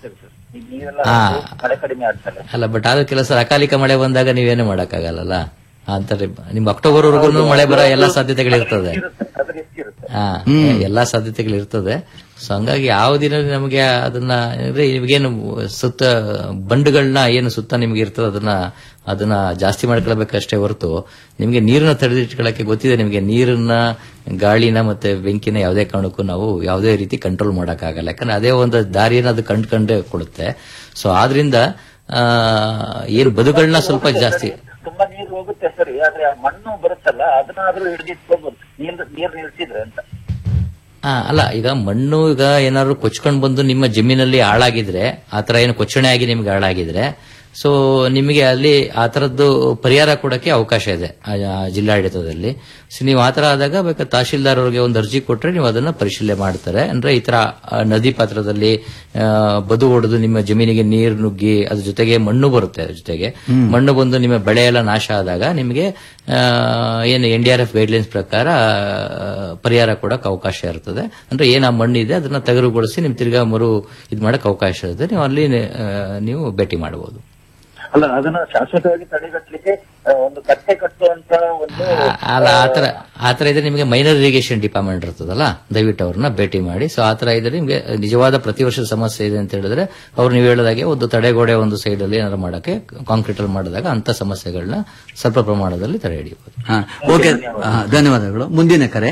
ಈ ನೀರೆಲ್ಲ ಹಾ. ಹರಿದು ಮಳೆ ಕಡಿಮೆ ಆಗ್ತದೆ ಅಲ್ಲ ಬಟ್ ಆದ್ರೂ ಕೆಲಸ ಅಕಾಲಿಕ ಮಳೆ ಬಂದಾಗ ನೀವೇನು ಮಾಡಕ್ಕಾಗಲ್ಲ ಅಂತಾರೆ ನಿಮ್ ಅಕ್ಟೋಬರ್ ವರೆಗೂ ಮಳೆ ಬರೋ ಎಲ್ಲಾ ಸಾಧ್ಯತೆಗಳಿರ್ತದೆ ಇರುತ್ತೆ ಅದ್ರ ಎಷ್ಟಿರುತ್ತೆ ಹಾ ಎಲ್ಲಾ ಸಾಧ್ಯತೆಗಳಿರ್ತದೆ ಸೊ ಹಂಗಾಗಿ ಯಾವ ದಿನ ನಮಗೆ ಅದನ್ನ ಅಂದ್ರೆ ನಿಮಗೇನು ಸುತ್ತ ಬಂಡುಗಳನ್ನ ಏನು ಸುತ್ತ ನಿಮ್ಗೆ ಇರ್ತದೆ ಅದನ್ನ ಅದನ್ನ ಜಾಸ್ತಿ ಮಾಡ್ಕೊಳ್ಬೇಕಷ್ಟೇ ಹೊರತು ನಿಮ್ಗೆ ನೀರನ್ನ ತಡೆದಿಟ್ಕೊಳ್ಳಕ್ಕೆ ಗೊತ್ತಿದೆ ನಿಮ್ಗೆ ನೀರನ್ನ ಗಾಳಿನ ಮತ್ತೆ ಬೆಂಕಿನ ಯಾವುದೇ ಕಾರಣಕ್ಕೂ ನಾವು ಯಾವುದೇ ರೀತಿ ಕಂಟ್ರೋಲ್ ಮಾಡಕ್ಕಾಗಲ್ಲ ಯಾಕಂದ್ರೆ ಅದೇ ಒಂದು ದಾರಿಯನ್ನು ಅದು ಕಂಡ್ಕೊಂಡೇ ಕೊಡುತ್ತೆ ಸೊ ಆದ್ರಿಂದ ಆ, ಏನು ಬದುಗಳನ್ನ ಸ್ವಲ್ಪ ಜಾಸ್ತಿ ತುಂಬಾ ನೀರು ಹೋಗುತ್ತೆ ಸರಿ ಆದ್ರೆ ಆ ಮಣ್ಣು ಬರುತ್ತಲ್ಲ ಅದನ್ನಾದ್ರೂ ಹಿಡಿದಿಟ್ಕೋಬಹುದು ನೀರ್ ನೀರ್ ನಿಲ್ಸಿದ್ರೆ ಅಂತ ಆ, ಅಲ್ಲ ಈಗ ಮಣ್ಣು ಈಗ ಏನಾದ್ರು ಕೊಚ್ಕೊಂಡ್ ಬಂದು ನಿಮ್ಮ ಜಮೀನಲ್ಲಿ ಹಾಳಾಗಿದ್ರೆ ಆತರ ಏನು ಕೊಚ್ಚಣೆ ಆಗಿ ನಿಮ್ಗೆ ಹಾಳಾಗಿದ್ರೆ ಸೊ ನಿಮಗೆ ಅಲ್ಲಿ ಆ ತರದ್ದು ಪರಿಹಾರ ಕೊಡಕ್ಕೆ ಅವಕಾಶ ಇದೆ ಆ ಆ ಜಿಲ್ಲಾಡಳಿತದಲ್ಲಿ ಸೊ ನೀವು ಆತರ ಆದಾಗ ಬೇಕಾದ್ರೆ ತಹಶೀಲ್ದಾರ್ ಅವರಿಗೆ ಒಂದು ಅರ್ಜಿ ಕೊಟ್ರೆ ನೀವು ಅದನ್ನ ಪರಿಶೀಲನೆ ಮಾಡ್ತಾರೆ ಅಂದ್ರೆ ಈ ತರ ಆ, ನದಿ ಪಾತ್ರದಲ್ಲಿ ಆ, ಬದು ಹೊಡೆದು ನಿಮ್ಮ ಜಮೀನಿಗೆ ನೀರು ನುಗ್ಗಿ ಅದ್ರ ಜೊತೆಗೆ ಮಣ್ಣು ಬರುತ್ತೆ ಅದ್ರ ಜೊತೆಗೆ ಮಣ್ಣು ಬಂದು ನಿಮ್ಮ ಬೆಳೆ ಎಲ್ಲ ನಾಶ ಆದಾಗ ನಿಮಗೆ ಆ, ಏನು N D R F guidelines ಪ್ರಕಾರ ಆ, ಪರಿಹಾರ ಕೊಡಕ್ ಅವಕಾಶ ಇರ್ತದೆ ಅಂದ್ರೆ ಏನ್ ಆ ಮಣ್ಣಿದೆ ಅದನ್ನ ತೆರವುಗೊಳಿಸಿ ನಿಮ್ ತಿರ್ಗಾ ಮರು ಇದ್ ಮಾಡಕ್ ಅವಕಾಶ ಇರುತ್ತೆ ನೀವು ಅಲ್ಲಿ ಆ, ನೀವು ಭೇಟಿ ಮಾಡಬಹುದು ಅಲ್ಲ ಅದನ್ನ ಶಾಶ್ವತವಾಗಿ ತಡೆಗಟ್ಟಲಿಕ್ಕೆ ಆ, ಒಂದು ಕಟ್ಟೆ ಕಟ್ಟುವಂತ ಒಂದು ಅಲ್ಲ ಆತರ ಆತರ ಇದ್ರೆ ನಿಮಗೆ ಮೈನರ್ ಇರಿಗೇಷನ್ ಡಿಪಾರ್ಟ್ಮೆಂಟ್ ಇರ್ತದಲ್ಲ ದಯವಿಟ್ಟು ಅವ್ರನ್ನ ಭೇಟಿ ಮಾಡಿ ಸೊ ಆತರ ಇದ್ರೆ ನಿಮಗೆ ನಿಜವಾದ ಪ್ರತಿ ವರ್ಷದ ಸಮಸ್ಯೆ ಇದೆ ಅಂತ ಹೇಳಿದ್ರೆ ಅವ್ರು ನೀವು ಹೇಳದಾಗೆ ಒಂದು ತಡೆಗೋಡೆ ಒಂದು ಸೈಡ್ ಅಲ್ಲಿ ಏನಾದ್ರು ಮಾಡಕ್ಕೆ ಕಾಂಕ್ರೀಟ್ ಅಲ್ಲಿ ಮಾಡಿದಾಗ ಅಂತ ಸಮಸ್ಯೆಗಳನ್ನ ಸ್ವಲ್ಪ ಪ್ರಮಾಣದಲ್ಲಿ ತಡೆ ಹಿಡಿಯಬಹುದು ಹಾ ಓಕೆ ಹಾ, ಧನ್ಯವಾದಗಳು ಮುಂದಿನ ಕರೆ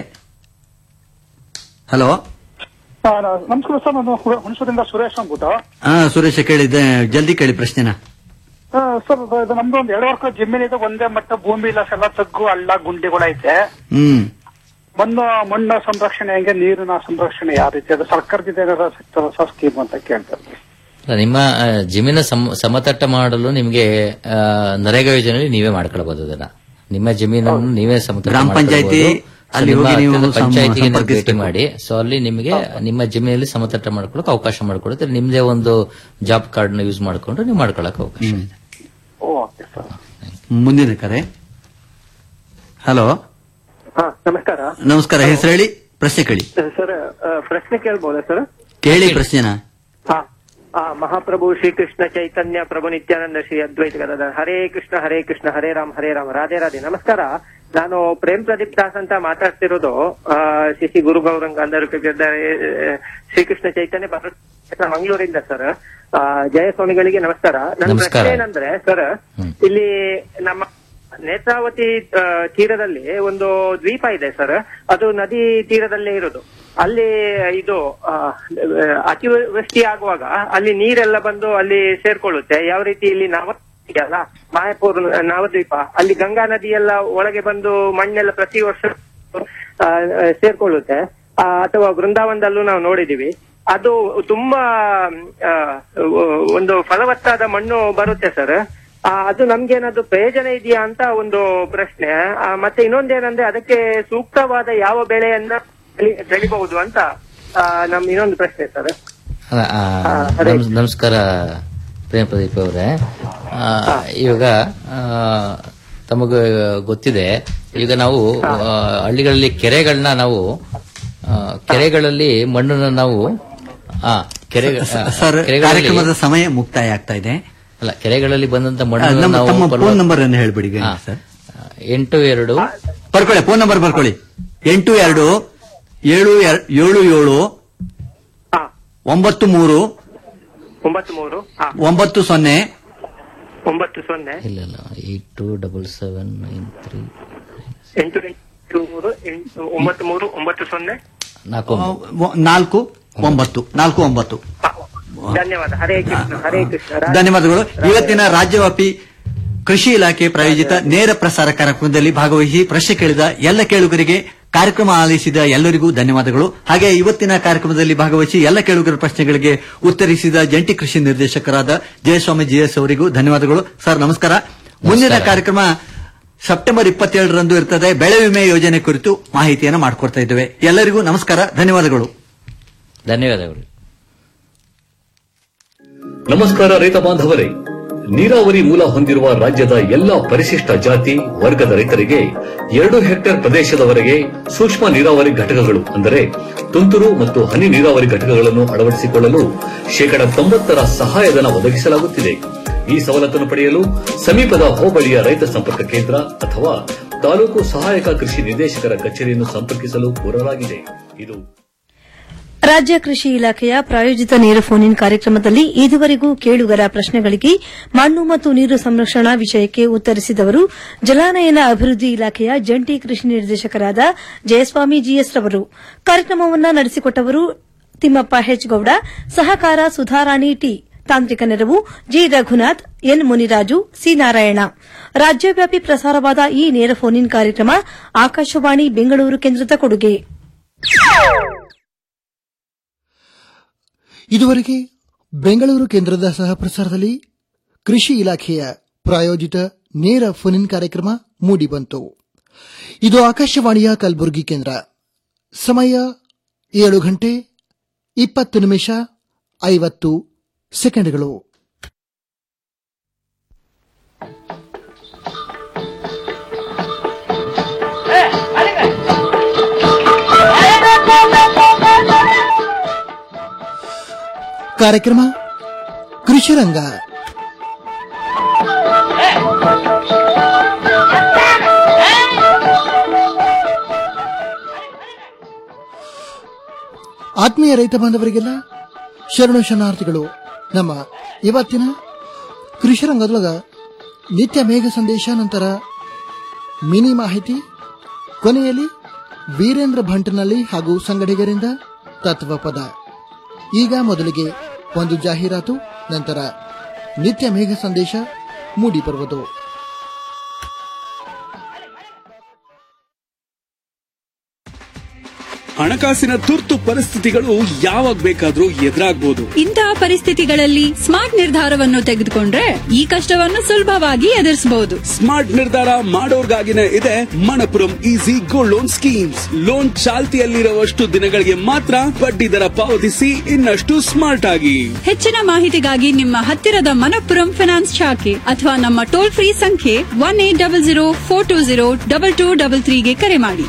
ಹಲೋ ಆ, ನ- ನಮಸ್ಕಾರ ಸರ್ ನಾನು ಹುಣ- ಹುಣಸೂರಿಂದ ಸುರೇಶ್ ಅಂದ್ಬಿಟ್ಟು ಹಾ ಸುರೇಶ ಕೇಳಿದ್ದೆ ಜಲ್ದಿ ಕೇಳಿ ಪ್ರಶ್ನೆನ ಆ, ಸರ್ ಇದು ನಮ್ದು ಒಂದು ಎರಡು ವರ್ಷ ಜಮೀನಿದೆ ಒಂದೇ ಮಟ್ಟ ಭೂಮಿ ಇಲ್ಲ ಎಲ್ಲ ತಗ್ಗು ಹಳ್ಳ ಗುಂಡಿಗಳೈತೆ ಹ್ಮ್ ಮಣ್ಣು ಮಣ್ಣು ಸಂರಕ್ಷಣೆ ಹೆಂಗೆ ನೀರಿನ ಸಂರಕ್ಷಣೆ ಯಾವ ರೀತಿ ಅದು ಸರ್ಕಾರದಿಂದ ಏನಾರ ಸಿಗ್ತದ ಸರ್ ಸ್ಕೀಮ್ ಅಂತ ಕೇಳ್ತಾರೆ ಅಲ್ಲ, ನಿಮ್ಮ ಆ, ಜಮೀನ ಸಮ- ಸಮತಟ್ಟ ಮಾಡಲು ನಿಮಗೆ ಆ, ನರೇಗಾ ಯೋಜನೆಯಲ್ಲಿ ನೀವೇ ಮಾಡ್ಕೊಳ್ಬಹುದು ಅದನ್ನ ನಿಮ್ಮ ಜಮೀನನ್ನು ನೀವೇ ಸಮತಟ್ಟ ಗ್ರಾಮ ಪಂಚಾಯ್ತಿ ಮಾಡ್ಕೊಳ್ಬೋದು. So, ಅಲ್ಲಿ ನಿಮ್ಮ ಹೋಗಿ ನೀವು ಹತ್ತಿರದ ಸಂ- ಪಂಚಾಯ್ತಿಗೆ ನೀವು ಭೇಟಿ ಸಂಪರ್ಕಿಸ್ಬೇಕು. ಮಾಡಿ ಸೊ ಅಲ್ಲಿ ನಿಮಗೆ ನಿಮ್ಮ ಜಮೀನಲ್ಲಿ ಸಮತಟ್ಟ ಮಾಡ್ಕೊಳಕ್ ಅವಕಾಶ ಮಾಡಿಕೊಡುತ್ತೆ ನಿಮ್ದೇ ಒಂದು ಜಾಬ್ ಕಾರ್ಡ್ ನ ಯೂಸ್ ಮಾಡ್ಕೊಂಡು ನೀವು ಮಾಡ್ಕೊಳಕ್ ಅವಕಾಶ ಇದೆ ಓಕೆ ಸರ್ ಮುಂದಿನ ಕರೆ ಹಲೋ ಹಾ ನಮಸ್ಕಾರ ನಮಸ್ಕಾರ ಹೆಸರು ಹೇಳಿ ಪ್ರಶ್ನೆ ಕೇಳಿ ಸರ್ ಪ್ರಶ್ನೆ ಕೇಳ್ಬೋದಾ ಸರ್ ಕೇಳಿ ಪ್ರಶ್ನೆನ ಹಾ ಆ ಮಹಾಪ್ರಭು ಶ್ರೀಕೃಷ್ಣ ಚೈತನ್ಯ ಪ್ರಭು ನಿತ್ಯಾನಂದ ಶ್ರೀ ಅದ್ವೈತ ಗದಾಧರ ಹರೇ ಕೃಷ್ಣ ಹರೇ ಕೃಷ್ಣ ಹರೇ ರಾಮ್ ಹರೇ ರಾಮ್ ರಾಧೆ ರಾಧೆ ನಮಸ್ಕಾರ ನಾನು ಪ್ರೇಮ್ ಪ್ರದೀಪ್ ದಾಸ್ ಅಂತ ಮಾತಾಡ್ತಿರೋದು ಆ, ಶ್ರೀ ಶ್ರೀ ಗುರು ಗೌರಂಗ ಅಂದರು ಶ್ರೀಕೃಷ್ಣ ಚೈತನ್ಯ ಭಗವತ್ ಮಂಗಳೂರಿಂದ ಸರ್ ಆ, ಜಯಸ್ವಾಮಿಗಳಿಗೆ ನಮಸ್ಕಾರ ನನ್ನ ನಮಸ್ಕಾರ. ಪ್ರಶ್ನೆ ಏನಂದ್ರೆ ಸರ್ ಇಲ್ಲಿ ನಮ್ಮ ನೇತ್ರಾವತಿ ಆ, ತೀರದಲ್ಲಿ ಒಂದು ದ್ವೀಪ ಇದೆ ಸರ್ ಅದು ನದಿ ತೀರದಲ್ಲೇ ಇರೋದು ಅಲ್ಲಿ ಇದು ಆ, ಅತಿವೃಷ್ಟಿ ಆಗುವಾಗ ಅಲ್ಲಿ ನೀರೆಲ್ಲ ಬಂದು ಅಲ್ಲಿ ಸೇರ್ಕೊಳ್ಳುತ್ತೆ ಯಾವ ರೀತಿ ಇಲ್ಲಿ ನಾವ ಇದೆಯಲ್ಲ ಮಾಯಾಪುರ್ ನವದ್ವೀಪ ಅಲ್ಲಿ ಗಂಗಾ ನದಿ ಎಲ್ಲ ಒಳಗೆ ಬಂದು ಮಣ್ಣೆಲ್ಲ ಪ್ರತಿ ವರ್ಷ ಆ, ಸೇರ್ಕೊಳ್ಳುತ್ತೆ ಆ, ಅಥವಾ ವೃಂದಾವನದಲ್ಲೂ ನಾವು ನೋಡಿದೀವಿ ಅದು ತುಂಬಾ ಆ, ಒಂದು ಫಲವತ್ತಾದ ಮಣ್ಣು ಬರುತ್ತೆ ಸರ್ ಆ, ಅದು ನಮ್ಗೇನಾದ್ರು ಪ್ರಯೋಜನ ಇದೆಯಾ ಅಂತ ಒಂದು ಪ್ರಶ್ನೆ ಆ, ಮತ್ತೆ ಇನ್ನೊಂದೇನಂದ್ರೆ ಅದಕ್ಕೆ ಸೂಕ್ತವಾದ ಯಾವ ಬೆಳೆಯನ್ನ ಬೆಳಿ- ಬೆಳಿಬಹುದು ಅಂತ ಆ, ನಮ್ ಇನ್ನೊಂದು ಪ್ರಶ್ನೆ ಸರ್ ಅಲ್ಲ, ಆ, ನಮಸ್- ನಮಸ್ಕಾರ ಪ್ರೇಮ್ ಪ್ರದೀಪ್ ಅವರೇ ಆ, ಇವಾಗ ಆ, ತಮಗೆ ಗೊತ್ತಿದೆ ಈಗ ನಾವು ಆ, ಹಳ್ಳಿಗಳಲ್ಲಿ ಕೆರೆಗಳನ್ನ ನಾವು ಆ, ಕೆರೆಗಳಲ್ಲಿ ಮಣ್ಣನ್ನ ನಾವು ಆ, ಕೆರೆ ಆ, ಸರ್ ಕೆರೆಗಳಲ್ಲಿ ಕಾರ್ಯಕ್ರಮದ ಸಮಯ ಮುಕ್ತಾಯ ಆಗ್ತಾ ಇದೆ ಅಲ್ಲ ಕೆರೆಗಳಲ್ಲಿ ಬಂದಂತ ಆ, ಮಣ್ಣನ್ನು ನಮ್ಮ ನಾವು ತಮ್ಮ ಫಲವತ್ತ- ಫೋನ್ ನಂಬರ್ ಅನ್ನು ಹೇಳ್ಬಿಡಿ ಹಾ. ಸರ್ ಎಂಟು ಎರಡು ಬರ್ಕೊಳ್ಳಿ ಫೋನ್ ನಂಬರ್ ಬರ್ಕೊಳ್ಳಿ ಎಂಟು ಎರಡು ಏಳು ಎರ್- ಏಳು ಏಳು ಒಂಬತ್ತು ಮೂರು ಒಂಬತ್ತು ಮೂರು ಹಾ ಒಂಬತ್ತು ಸೊನ್ನೆ ಒಂಬತ್ತು ಸೊನ್ನೆ ಇಲ್ಲ ಇಲ್ಲ eight two double seven nine three ಎಂಟು ಎಂಟು ಮೂರು ಎಂಟು ಒಂಬತ್ತು ಮೂರು ಒಂಬತ್ತು ಸೊನ್ನೆ ನಾಲ್ಕು ಒ- ನಾಲ್ಕು ಒಂಬತ್ತು ನಾಲ್ಕು ಒಂಬತ್ತು ಧನ್ಯವಾದ ಹರೇ ಕೃಷ್ಣ ಹರೇ ಕೃಷ್ಣ ರಾಧೆ- ಧನ್ಯವಾದಗಳು ಇವತ್ತಿನ ರಾಜ್ಯವ್ಯಾಪಿ ಕೃಷಿ ಇಲಾಖೆ ಪ್ರಾಯೋಜಿತ ನೇರ ಪ್ರಸಾರ ಕಾರ್ಯಕ್ರಮದಲ್ಲಿ ಭಾಗವಹಿಸಿ ಪ್ರಶ್ನೆ ಕೇಳಿದ ಎಲ್ಲ ಕೇಳುಗರಿಗೆ ಕಾರ್ಯಕ್ರಮ ಆಲಿಸಿದ ಎಲ್ಲರಿಗೂ ಧನ್ಯವಾದಗಳು ಹಾಗೆ ಇವತ್ತಿನ ಕಾರ್ಯಕ್ರಮದಲ್ಲಿ ಭಾಗವಹಿಸಿ ಎಲ್ಲ ಕೇಳುಗರ ಪ್ರಶ್ನೆಗಳಿಗೆ ಉತ್ತರಿಸಿದ ಜಂಟಿ ಕೃಷಿ ನಿರ್ದೇಶಕರಾದ ಜಯಸ್ವಾಮಿ ಜಿಎಸ್ ಅವರಿಗೂ ಧನ್ಯವಾದಗಳು ಸರ್ ನಮಸ್ಕಾರ ಮುಂದಿನ ನಮಸ್ಕಾರ. ಕಾರ್ಯಕ್ರಮ ಸೆಪ್ಟೆಂಬರ್ ಇಪ್ಪತ್ತೇಳರಂದು ಇರ್ತದೆ ಬೆಳೆ ವಿಮೆ ಯೋಜನೆ ಕುರಿತು ಮಾಹಿತಿಯನ್ನು ಮಾಡಿಕೊಡ್ತಾ ಇದ್ದೇವೆ ಎಲ್ಲರಿಗೂ ನಮಸ್ಕಾರ ಧನ್ಯವಾದಗಳು ಧನ್ಯವಾದಗಳು ನಮಸ್ಕಾರ ರೈತ ಬಾಂಧವರೇ ನೀರಾವರಿ ಮೂಲ ಹೊಂದಿರುವ ರಾಜ್ಯದ ಎಲ್ಲಾ ಪರಿಶಿಷ್ಟ ಜಾತಿ ವರ್ಗದ ರೈತರಿಗೆ ಎರಡು ಹೆಕ್ಟೇರ್ ಪ್ರದೇಶದವರೆಗೆ ಸೂಕ್ಷ್ಮ ನೀರಾವರಿ ಘಟಕಗಳು ಅಂದರೆ ತುಂತುರು ಮತ್ತು ಹನಿ ನೀರಾವರಿ ಘಟಕಗಳನ್ನು ಅಳವಡಿಸಿಕೊಳ್ಳಲು ಶೇಕಡ ತೊಂಬತ್ತರ ಸಹಾಯಧನ ಒದಗಿಸಲಾಗುತ್ತಿದೆ ಈ ಸವಲತ್ತನ್ನು ಪಡೆಯಲು ಸಮೀಪದ ಹೋಬಳಿಯ ರೈತ ಸಂಪರ್ಕ ಕೇಂದ್ರ ಅಥವಾ ತಾಲೂಕು ಸಹಾಯಕ ಕೃಷಿ ನಿರ್ದೇಶಕರ ಕಚೇರಿಯನ್ನು ಸಂಪರ್ಕಿಸಲು ಕೋರಲಾಗಿದೆ ಇದು ರಾಜ್ಯ ಕೃಷಿ ಇಲಾಖೆಯ ಪ್ರಾಯೋಜಿತ ನೇರ ಫೋನ್ ಇನ್ ಕಾರ್ಯಕ್ರಮದಲ್ಲಿ ಇದುವರೆಗೂ ಕೇಳುಗರ ಪ್ರಶ್ನೆಗಳಿಗೆ ಮಣ್ಣು ಮತ್ತು ನೀರು ಸಂರಕ್ಷಣಾ ವಿಷಯಕ್ಕೆ ಉತ್ತರಿಸಿದವರು ಜಲಾನಯನ ಅಭಿವೃದ್ಧಿ ಇಲಾಖೆಯ ಜಂಟಿ ಕೃಷಿ ನಿರ್ದೇಶಕರಾದ ಜಯಸ್ವಾಮಿ ಜಿಎಸ್ ರವರು ಕಾರ್ಯಕ್ರಮವನ್ನು ನಡೆಸಿಕೊಟ್ಟವರು ತಿಮ್ಮಪ್ಪ ಹೆಚ್ ಗೌಡ ಸಹಕಾರ ಸುಧಾರಾಣಿ ಟಿ ತಾಂತ್ರಿಕ ನೆರವು G Raghunath N Muniraju C Narayana ರಾಜ್ಯವ್ಯಾಪಿ ಪ್ರಸಾರವಾದ ಈ ನೇರ ಫೋನ್ ಇನ್ ಕಾರ್ಯಕ್ರಮ ಆಕಾಶವಾಣಿ ಬೆಂಗಳೂರು ಕೇಂದ್ರದ ಕೊಡುಗೆ ಇದುವರೆಗೆ ಬೆಂಗಳೂರು ಕೇಂದ್ರದ ಸಹ ಪ್ರಸಾರದಲ್ಲಿ ಕೃಷಿ ಇಲಾಖೆಯ ಪ್ರಾಯೋಜಿತ ನೇರ ಫೋನ್ ಇನ್ ಕಾರ್ಯಕ್ರಮ ಮೂಡಿಬಂತು ಇದು ಆಕಾಶವಾಣಿಯ ಕಲಬುರಗಿ ಕೇಂದ್ರ ಸಮಯ ಏಳು ಗಂಟೆ ಇಪ್ಪತ್ತು ನಿಮಿಷ ಐವತ್ತು ಸೆಕೆಂಡ್ಗಳು ಕಾರ್ಯಕ್ರಮ ಕೃಷಿರಂಗ ಆತ್ಮೀಯ ರೈತ ಬಾಂಧವರಿಗೆಲ್ಲ ಶರಣು ಶರಣಾರ್ಥಿಗಳು ನಮ್ಮ ಇವತ್ತಿನ ಕೃಷಿರಂಗದೊಳಗ ನಿತ್ಯ ಮೇಘ ಸಂದೇಶ ನಂತರ ಮಿನಿ ಮಾಹಿತಿ ಕೊನೆಯಲ್ಲಿ ವೀರೇಂದ್ರ ಭಂಟನಲ್ಲಿ ಹಾಗೂ ಸಂಗಡಿಗರಿಂದ ತತ್ವಪದ ಈಗ ಮೊದಲಿಗೆ ಒಂದು ಜಾಹೀರಾತು ನಂತರ ನಿತ್ಯ ಮೇಘ ಸಂದೇಶ ಮೂಡಿಬರುವುದು ಹಣಕಾಸಿನ ತುರ್ತು ಪರಿಸ್ಥಿತಿಗಳು ಯಾವಾಗ ಬೇಕಾದ್ರೂ ಎದುರಾಗ್ಬೋದು ಇಂತಹ ಪರಿಸ್ಥಿತಿಗಳಲ್ಲಿ ಸ್ಮಾರ್ಟ್ ನಿರ್ಧಾರವನ್ನು ತೆಗೆದುಕೊಂಡ್ರೆ ಈ ಕಷ್ಟವನ್ನು ಸುಲಭವಾಗಿ ಎದುರಿಸಬಹುದು ಸ್ಮಾರ್ಟ್ ನಿರ್ಧಾರ ಮಾಡೋರ್ಗಾಗಿನೇ ಇದೆ Manappuram easy gold loan schemes loan ಚಾಲ್ತಿಯಲ್ಲಿರುವಷ್ಟು ದಿನಗಳಿಗೆ ಮಾತ್ರ ಬಡ್ಡಿ ದರ ಪಾವತಿಸಿ ಇನ್ನಷ್ಟು ಸ್ಮಾರ್ಟ್ ಆಗಿ ಹೆಚ್ಚಿನ ಮಾಹಿತಿಗಾಗಿ ನಿಮ್ಮ ಹತ್ತಿರದ ಮನಪ್ಪುರಂ ಫೈನಾನ್ಸ್ ಶಾಖೆ ಅಥವಾ ನಮ್ಮ ಟೋಲ್ ಫ್ರೀ ಸಂಖ್ಯೆ one eight double zero four two zero double two double ತ್ರೀಗೆ ಕರೆ ಮಾಡಿ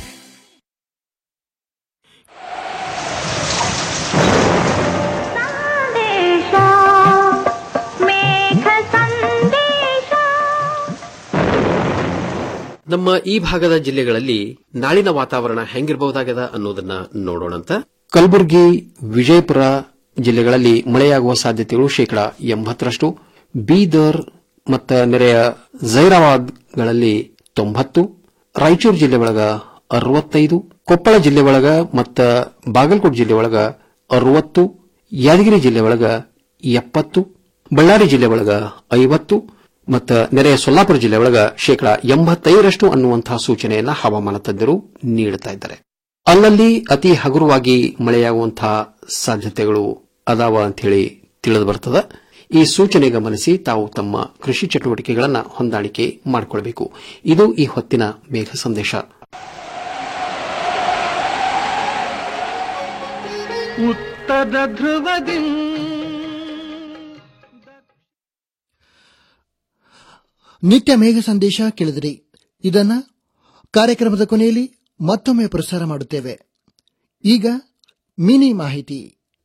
ನಮ್ಮ ಈ ಭಾಗದ ಜಿಲ್ಲೆಗಳಲ್ಲಿ ನಾಳಿನ ವಾತಾವರಣ ಹೆಂಗಿರಬಹುದಾಗದ ಅನ್ನೋದನ್ನ ನೋಡೋಣಂತ ಕಲಬುರಗಿ ವಿಜಯಪುರ ಜಿಲ್ಲೆಗಳಲ್ಲಿ ಮಳೆಯಾಗುವ ಸಾಧ್ಯತೆಗಳು ಶೇಕಡಾ ಎಂಬತ್ತರಷ್ಟು ಬೀದರ್ ಮತ್ತು ನೆರೆಯ ಜೈರಾಬಾದ್ಗಳಲ್ಲಿ ತೊಂಬತ್ತು ರಾಯಚೂರು ಜಿಲ್ಲೆ ಒಳಗ ಅರವತ್ತೈದು ಕೊಪ್ಪಳ ಜಿಲ್ಲೆ ಒಳಗ ಮತ್ತು ಬಾಗಲಕೋಟೆ ಜಿಲ್ಲೆ ಒಳಗ ಅರವತ್ತು ಯಾದಗಿರಿ ಜಿಲ್ಲೆ ಒಳಗ ಎಪ್ಪತ್ತು ಬಳ್ಳಾರಿ ಜಿಲ್ಲೆ ಒಳಗ ಐವತ್ತು ಮತ್ತು ನೆರೆಯ ಸೊಲ್ಲಾಪುರ ಜಿಲ್ಲೆ ಒಳಗ ಶೇಕಡಾ ಎಂಬತ್ತೈದರಷ್ಟು ಅನ್ನುವಂತಹ ಸೂಚನೆಯನ್ನ ಹವಾಮಾನ ತಜ್ಞರು ನೀಡುತ್ತಾ ಇದ್ದಾರೆ ಅಲ್ಲಲ್ಲಿ ಅತಿ ಹಗುರವಾಗಿ ಮಳೆಯಾಗುವಂತಹ ಸಾಧ್ಯತೆಗಳು ಅದಾವ ಅಂತ ಹೇಳಿ ತಿಳಿದು ಬರ್ತದ ಈ ಸೂಚನೆ ಗಮನಿಸಿ ತಾವು ತಮ್ಮ ಕೃಷಿ ಚಟುವಟಿಕೆಗಳನ್ನು ಹೊಂದಾಣಿಕೆ ಮಾಡಿಕೊಳ್ಳಬೇಕು ಇದು ಈ ಹೊತ್ತಿನ ಮೇಘ ಸಂದೇಶ ಉತ್ತರ ಧ್ರುವದಿ ನಿತ್ಯ ಮೇಘ ಸಂದೇಶ ಕೇಳಿದಿರಿ ಇದನ್ನ ಕಾರ್ಯಕ್ರಮದ ಕೊನೆಯಲ್ಲಿ ಮತ್ತೊಮ್ಮೆ ಪ್ರಸಾರ ಮಾಡುತ್ತೇವೆ ಈಗ ಮಿನಿ ಮಾಹಿತಿ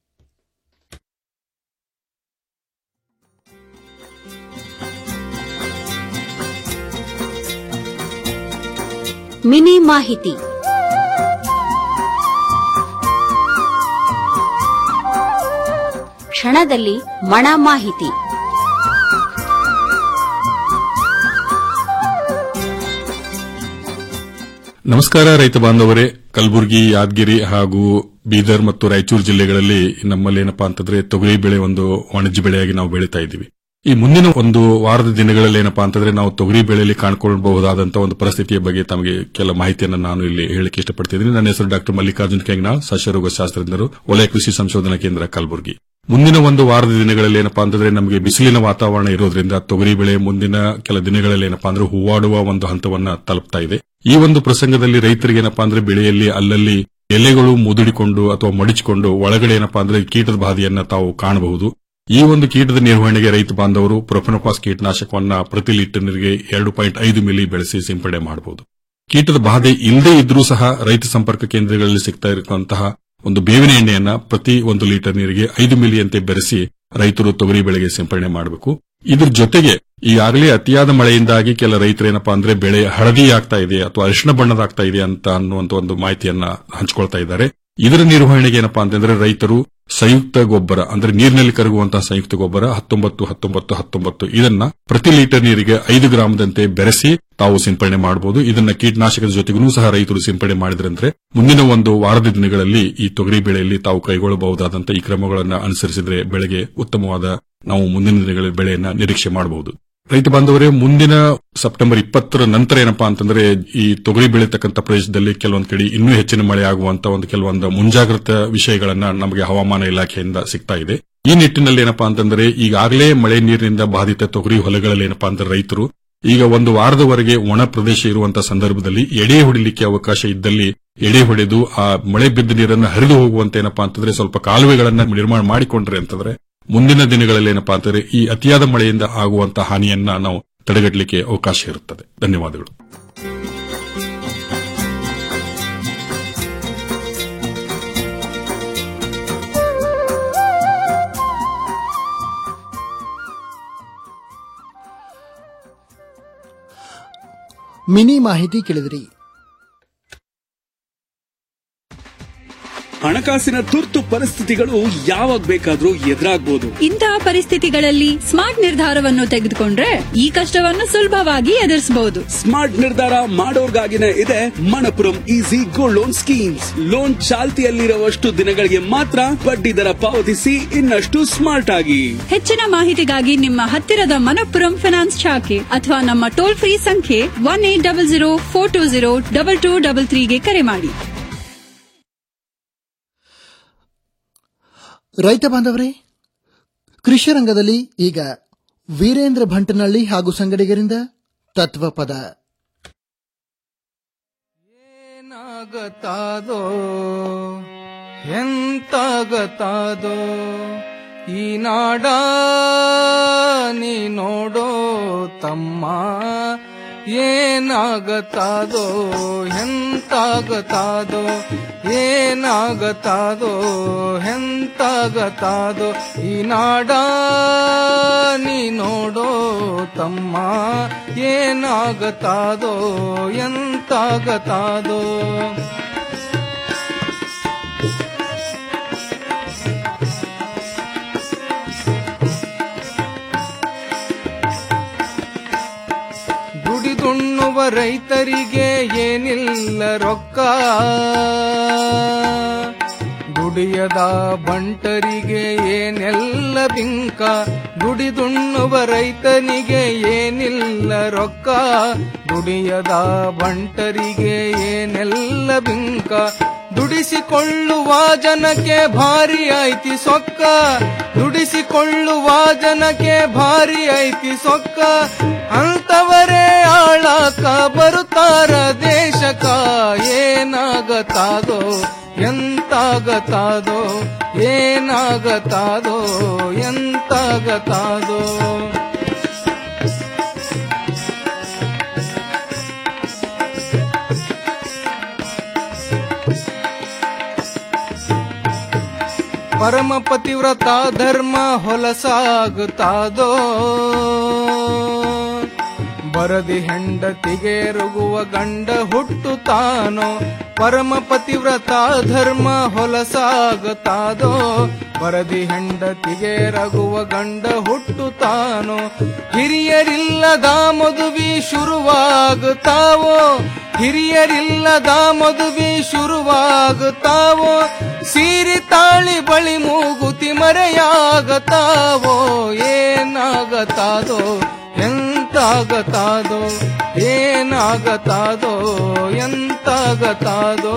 ಮಿನಿ ಮಾಹಿತಿ ಕ್ಷಣದಲ್ಲಿ ಮಣ ಮಾಹಿತಿ ನಮಸ್ಕಾರ ರೈತ ಬಾಂಧವರೇ ಕಲಬುರಗಿ ಯಾದಗಿರಿ ಹಾಗೂ ಬೀದರ್ ಮತ್ತು ರಾಯಚೂರು ಜಿಲ್ಲೆಗಳಲ್ಲಿ ನಮ್ಮಲ್ಲಿ ಏನಪ್ಪಾ ಅಂತಂದ್ರೆ ತೊಗರಿ ಬೆಳೆ ಒಂದು ವಾಣಿಜ್ಯ ಬೆಳೆಯಾಗಿ ನಾವು ಬೆಳೀತಾ ಇದ್ದೀವಿ ಈ ಮುಂದಿನ ಒಂದು ವಾರದ ದಿನಗಳಲ್ಲಿ ಏನಪ್ಪಾ ಅಂತಂದ್ರೆ ನಾವು ತೊಗರಿ ಬೆಳೆಯಲ್ಲಿ ಕಾಣ್ಕೊಳ್ಳಬಹುದಾದಂತಹ ಒಂದು ಪರಿಸ್ಥಿತಿಯ ಬಗ್ಗೆ ತಮಗೆ ಕೆಲ ಮಾಹಿತಿಯನ್ನು ನಾನು ಇಲ್ಲಿ ಹೇಳಕ್ಕೆ ಇಷ್ಟಪಡ್ತಿದ್ದೀನಿ ನನ್ನ ಹೆಸರು ಡಾಕ್ಟರ್ ಮಲ್ಲಿಕಾರ್ಜುನ್ ಕೆಂಗ್ನಾಳ್ ಸಸ್ಯರೋಗ ಶಾಸ್ತ್ರಜ್ಞರು ವಲಯ ಕೃಷಿ ಸಂಶೋಧನಾ ಕೇಂದ್ರ ಕಲಬುರಗಿ ಮುಂದಿನ ಒಂದು ವಾರದ ದಿನಗಳಲ್ಲಿ ಏನಪ್ಪಾ ಅಂತಂದ್ರೆ ನಮಗೆ ಬಿಸಿಲಿನ ವಾತಾವರಣ ಇರೋದ್ರಿಂದ ತೊಗರಿ ಬೆಳೆ ಮುಂದಿನ ಕೆಲ ದಿನಗಳಲ್ಲಿ ಏನಪ್ಪಾ ಅಂದ್ರೆ ಹೂವಾಡುವ ಒಂದು ಹಂತವನ್ನ ತಲುಪ್ತಾ ಇದೆ ಈ ಒಂದು ಪ್ರಸಂಗದಲ್ಲಿ ರೈತರಿಗೆ ಏನಪ್ಪಾ ಅಂದ್ರೆ ಬೆಳೆಯಲ್ಲಿ ಅಲ್ಲಲ್ಲಿ ಎಲೆಗಳು ಮುದುಡಿಕೊಂಡು ಅಥವಾ ಮಡಿಚಿಕೊಂಡು ಒಳಗಡೆ ಏನಪ್ಪಾ ಅಂದ್ರೆ ಕೀಟದ ಬಾಧೆಯನ್ನ ತಾವು ಕಾಣಬಹುದು ಈ ಒಂದು ಕೀಟದ ನಿರ್ವಹಣೆಗೆ ರೈತ ಬಾಂಧವರು ಪ್ರೊಫೆನೋಪಾಸ್ ಕೀಟನಾಶಕವನ್ನ ಪ್ರತಿ ಲೀಟರ್ ನೀರಿಗೆ ಎರಡು ಪಾಯಿಂಟ್ ಐದು ಮಿಲಿ ಬೆಳೆಸಿ ಸಿಂಪಡಣೆ ಮಾಡಬಹುದು ಕೀಟದ ಬಾಧೆ ಇಲ್ಲದೇ ಇದ್ರೂ ಸಹ ರೈತ ಸಂಪರ್ಕ ಕೇಂದ್ರಗಳಲ್ಲಿ ಸಿಗ್ತಾ ಇರುವಂತಹ ಒಂದು ಬೇವಿನ ಎಣ್ಣೆಯನ್ನ ಪ್ರತಿ ಒಂದು ಲೀಟರ್ ನೀರಿಗೆ ಐದು ಮಿಲಿಯಂತೆ ಬೆರೆಸಿ ರೈತರು ತೊಗರಿ ಬೆಳೆಗೆ ಸಿಂಪಡಣೆ ಮಾಡಬೇಕು ಇದ್ರ ಜೊತೆಗೆ ಈಗಾಗಲೇ ಅತಿಯಾದ ಮಳೆಯಿಂದಾಗಿ ಕೆಲ ರೈತರು ಏನಪ್ಪಾ ಅಂದ್ರೆ ಬೆಳೆ ಹಳದಿ ಆಗ್ತಾ ಇದೆ ಅಥವಾ ಅರಿಶಿಣ ಬಣ್ಣದಾಗ್ತಾ ಇದೆ ಅಂತ ಅನ್ನುವಂತ ಒಂದು ಮಾಹಿತಿಯನ್ನ ಹಂಚಿಕೊಳ್ತಾ ಇದ್ದಾರೆ ಇದರ ನಿರ್ವಹಣೆಗೆ ಏನಪ್ಪಾ ಅಂತಂದ್ರೆ ರೈತರು ಸಂಯುಕ್ತ ಗೊಬ್ಬರ ಅಂದ್ರೆ ನೀರಿನಲ್ಲಿ ಕರಗುವಂತಹ ಸಂಯುಕ್ತ ಗೊಬ್ಬರ ಹತ್ತೊಂಬತ್ತು ಹತ್ತೊಂಬತ್ತು ಹತ್ತೊಂಬತ್ತು ಇದನ್ನ ಪ್ರತಿ ಲೀಟರ್ ನೀರಿಗೆ ಐದು ಗ್ರಾಮದಂತೆ ಬೆರೆಸಿ ತಾವು ಸಿಂಪಡಣೆ ಮಾಡಬಹುದು ಇದನ್ನ ಕೀಟನಾಶಕದ ಜೊತೆಗೂ ಸಹ ರೈತರು ಸಿಂಪಡಣೆ ಮಾಡಿದ್ರಂದ್ರೆ ಮುಂದಿನ ಒಂದು ವಾರದ ದಿನಗಳಲ್ಲಿ ಈ ತೊಗರಿ ಬೆಳೆಯಲ್ಲಿ ತಾವು ಕೈಗೊಳ್ಳಬಹುದಾದಂತಹ ಈ ಕ್ರಮಗಳನ್ನು ಅನುಸರಿಸಿದ್ರೆ ಬೆಳೆಗೆ ಉತ್ತಮವಾದ ನಾವು ಮುಂದಿನ ದಿನಗಳಲ್ಲಿ ಬೆಳೆಯನ್ನ ನಿರೀಕ್ಷೆ ಮಾಡಬಹುದು ರೈತ ಬಾಂಧವರೇ ಮುಂದಿನ ಸೆಪ್ಟೆಂಬರ್ ಇಪ್ಪತ್ತರ ನಂತರ ಏನಪ್ಪಾ ಅಂತಂದ್ರೆ ಈ ತೊಗರಿ ಬೆಳೀತಕ್ಕಂಥ ಪ್ರದೇಶದಲ್ಲಿ ಕೆಲವೊಂದು ಕಡೆ ಇನ್ನೂ ಹೆಚ್ಚಿನ ಮಳೆ ಆಗುವಂತ ಒಂದು ಕೆಲವೊಂದು ಮುಂಜಾಗ್ರತಾ ವಿಷಯಗಳನ್ನ ನಮಗೆ ಹವಾಮಾನ ಇಲಾಖೆಯಿಂದ ಸಿಗ್ತಾ ಇದೆ ಈ ನಿಟ್ಟಿನಲ್ಲಿ ಏನಪ್ಪಾ ಅಂತಂದ್ರೆ ಈಗಾಗಲೇ ಮಳೆ ನೀರಿನಿಂದ ಬಾಧಿತ ತೊಗರಿ ಹೊಲಗಳಲ್ಲಿ ಏನಪ್ಪಾ ಅಂದ್ರೆ ರೈತರು ಈಗ ಒಂದು ವಾರದವರೆಗೆ ಒಣ ಪ್ರದೇಶ ಇರುವಂತಹ ಸಂದರ್ಭದಲ್ಲಿ ಎಡೆ ಹೊಡಿಲಿಕ್ಕೆ ಅವಕಾಶ ಇದ್ದಲ್ಲಿ ಎಡೆ ಹೊಡೆದು ಆ ಮಳೆ ಬಿದ್ದ ನೀರನ್ನು ಹರಿದು ಹೋಗುವಂತೆ ಏನಪ್ಪಾ ಅಂತಂದ್ರೆ ಸ್ವಲ್ಪ ಕಾಲುವೆಗಳನ್ನ ನಿರ್ಮಾಣ ಮಾಡಿಕೊಂಡ್ರೆ ಅಂತಂದ್ರೆ ಮುಂದಿನ ದಿನಗಳಲ್ಲಿ ಏನಪ್ಪಾ ಅಂತಂದ್ರೆ ಈ ಅತಿಯಾದ ಮಳೆಯಿಂದ ಆಗುವಂತಹ ಹಾನಿಯನ್ನ ನಾವು ತಡೆಗಟ್ಟಲಿಕ್ಕೆ ಅವಕಾಶ ಇರುತ್ತದೆ ಧನ್ಯವಾದಗಳು ಮಿನಿ ಮಾಹಿತಿ ಕೇಳಿದ್ರಿ ಹಣಕಾಸಿನ ತುರ್ತು ಪರಿಸ್ಥಿತಿಗಳು ಯಾವಾಗ ಬೇಕಾದ್ರೂ ಎದುರಾಗ್ಬೋದು ಇಂತಹ ಪರಿಸ್ಥಿತಿಗಳಲ್ಲಿ ಸ್ಮಾರ್ಟ್ ನಿರ್ಧಾರವನ್ನು ತೆಗೆದುಕೊಂಡ್ರೆ ಈ ಕಷ್ಟವನ್ನು ಸುಲಭವಾಗಿ ಎದುರಿಸಬಹುದು ಸ್ಮಾರ್ಟ್ ನಿರ್ಧಾರ ಮಾಡೋರ್ಗಾಗಿನೇ ಇದೆ Manappuram easy gold loan schemes loan ಚಾಲ್ತಿಯಲ್ಲಿರುವಷ್ಟು ದಿನಗಳಿಗೆ ಮಾತ್ರ ಬಡ್ಡಿ ದರ ಪಾವತಿಸಿ ಇನ್ನಷ್ಟು ಸ್ಮಾರ್ಟ್ ಆಗಿ ಹೆಚ್ಚಿನ ಮಾಹಿತಿಗಾಗಿ ನಿಮ್ಮ ಹತ್ತಿರದ ಮನಪ್ಪುರಂ ಫೈನಾನ್ಸ್ ಶಾಖೆ ಅಥವಾ ನಮ್ಮ ಟೋಲ್ ಫ್ರೀ ಸಂಖ್ಯೆ one eight double zero four two zero double two double ತ್ರೀಗೆ ಕರೆ ಮಾಡಿ ರೈತ ಬಾಂಧವರೇ ಕೃಷಿ ರಂಗದಲ್ಲಿ ಈಗ ವೀರೇಂದ್ರ ಭಂಟನಳ್ಳಿ ಹಾಗೂ ಸಂಗಡಿಗರಿಂದ ತತ್ವಪದ ಏನಾಗತ್ತಾದೋ ಎಂತಾಗತ್ತಾದೋ ಈ ನಾಡ ನೀ ನೋಡೋ ತಮ್ಮ ಏನಾಗತ್ತಾದೋ ಎಂತಾಗತ್ತಾದೋ ಏನಾಗತ್ತಾದೋ ಎಂತಾಗತ್ತಾದೋ ಈ ನಾಡ ನೀ ನೋಡೋ ತಮ್ಮ ಏನಾಗತ್ತಾದೋ ಎಂತಾಗತ್ತಾದೋ ದುಡಿದುಣ್ಣುವ ರೈತರಿಗೆ ಏನಿಲ್ಲ ರೊಕ್ಕ ದುಡಿಯದ ಬಂಟರಿಗೆ ಏನೆಲ್ಲ ಬಿಂಕ ದುಡಿದುಣ್ಣುವ ರೈತನಿಗೆ ಏನಿಲ್ಲ ರೊಕ್ಕ ದುಡಿಯದ ಬಂಟರಿಗೆ ಏನೆಲ್ಲ ಬಿಂಕ ದುಡಿಸಿಕೊಳ್ಳುವ ಜನಕ್ಕೆ ಭಾರಿ ಐತಿ ಸೊಕ್ಕ ದುಡಿಸಿಕೊಳ್ಳುವ ಜನಕ್ಕೆ ಭಾರಿ ಐತಿ ಸೊಕ್ಕ ಅಂತವರೇ ಆಳಾಕ ಬರುತ್ತಾರ ದೇಶಕ ಏನಾಗತ್ತಾದೋ ಎಂತಾಗತ್ತಾದೋ ಏನಾಗತ್ತಾದೋ ಎಂತಾಗತ್ತಾದೋ ಪರಮ ಪತಿವ್ರತ ಧರ್ಮ ಹೊಲಸಾಗುತ್ತಾದೋ ಬರದಿ ಹೆಂಡತಿಗೆ ರುಗುವ ಗಂಡ ಹುಟ್ಟುತ್ತಾನೋ ಪರಮ ಪತಿವ್ರತ ಧರ್ಮ ಹೊಲಸಾಗುತ್ತಾದೋ ಬರದಿ ಹೆಂಡತಿಗೆ ರಗುವ ಗಂಡ ಹುಟ್ಟುತ್ತಾನೋ ಹಿರಿಯರಿಲ್ಲದ ಮದುವೆ ಶುರುವಾಗುತ್ತಾವೋ ಹಿರಿಯರಿಲ್ಲದ ಮದುವೆ ಶುರುವಾಗುತ್ತಾವೋ ಸೀರಿ ತಾಳಿ ಬಳಿ ಮೂಗುತಿ ಮರೆಯಾಗತಾವೋ ಏನಾಗತಾದೋ ಎಂತಾಗತಾದೋ ಏನಾಗತಾದೋ ಎಂತಾಗತಾದೋ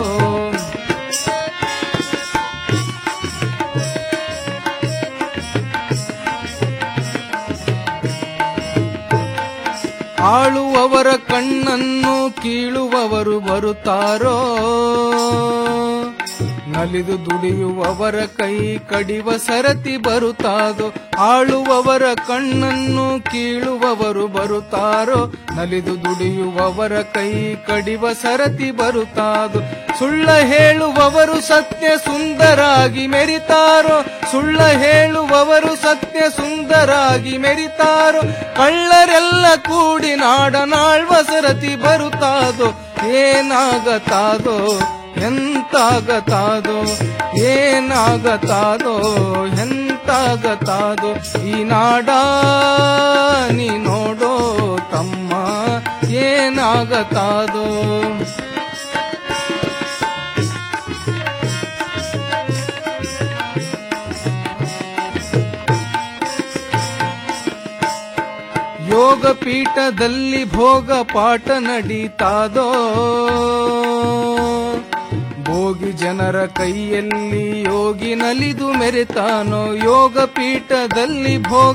ಆಳುವವರ ಕಣ್ಣನ್ನು ಕೀಳುವವರು ಬರುತ್ತಾರೋ ನಲಿದು ದುಡಿಯುವವರ ಕೈ ಕಡಿವ ಸರತಿ ಬರುತ್ತಾದೋ ಆಳುವವರ ಕಣ್ಣನ್ನು ಕೀಳುವವರು ಬರುತ್ತಾರೋ ನಲಿದು ದುಡಿಯುವವರ ಕೈ ಕಡಿವ ಸರತಿ ಬರುತ್ತಾದೋ ಸುಳ್ಳ ಹೇಳುವವರು ಸತ್ಯ ಸುಂದರಾಗಿ ಮೆರಿತಾರೋ ಸುಳ್ಳ ಹೇಳುವವರು ಸತ್ಯ ಸುಂದರಾಗಿ ಮೆರಿತಾರೋ ಕಳ್ಳರೆಲ್ಲ ಕೂಡಿ ನಾಡನಾಳ್ವ ಸರತಿ ಬರುತ್ತಾದೋ ಏನಾಗತಾದೋ ಎಂತಾಗತಾದೋ ಏನಾಗತಾದೋ ಎಂತಾಗತಾದೋ ಈ ನಾಡ ನೀ ನೋಡೋ ತಮ್ಮ ಏನಾಗತಾದೋ ಯೋಗ ಪೀಠದಲ್ಲಿ ಭೋಗ ಪಾಠ ನಡೀತಾದೋ ಭೋಗಿ ಜನರ ಕೈಯಲ್ಲಿ ಯೋಗಿ ನಲಿದು ಮೆರೆತಾನೋ ಯೋಗ ಪೀಠದಲ್ಲಿ ಭೋಗ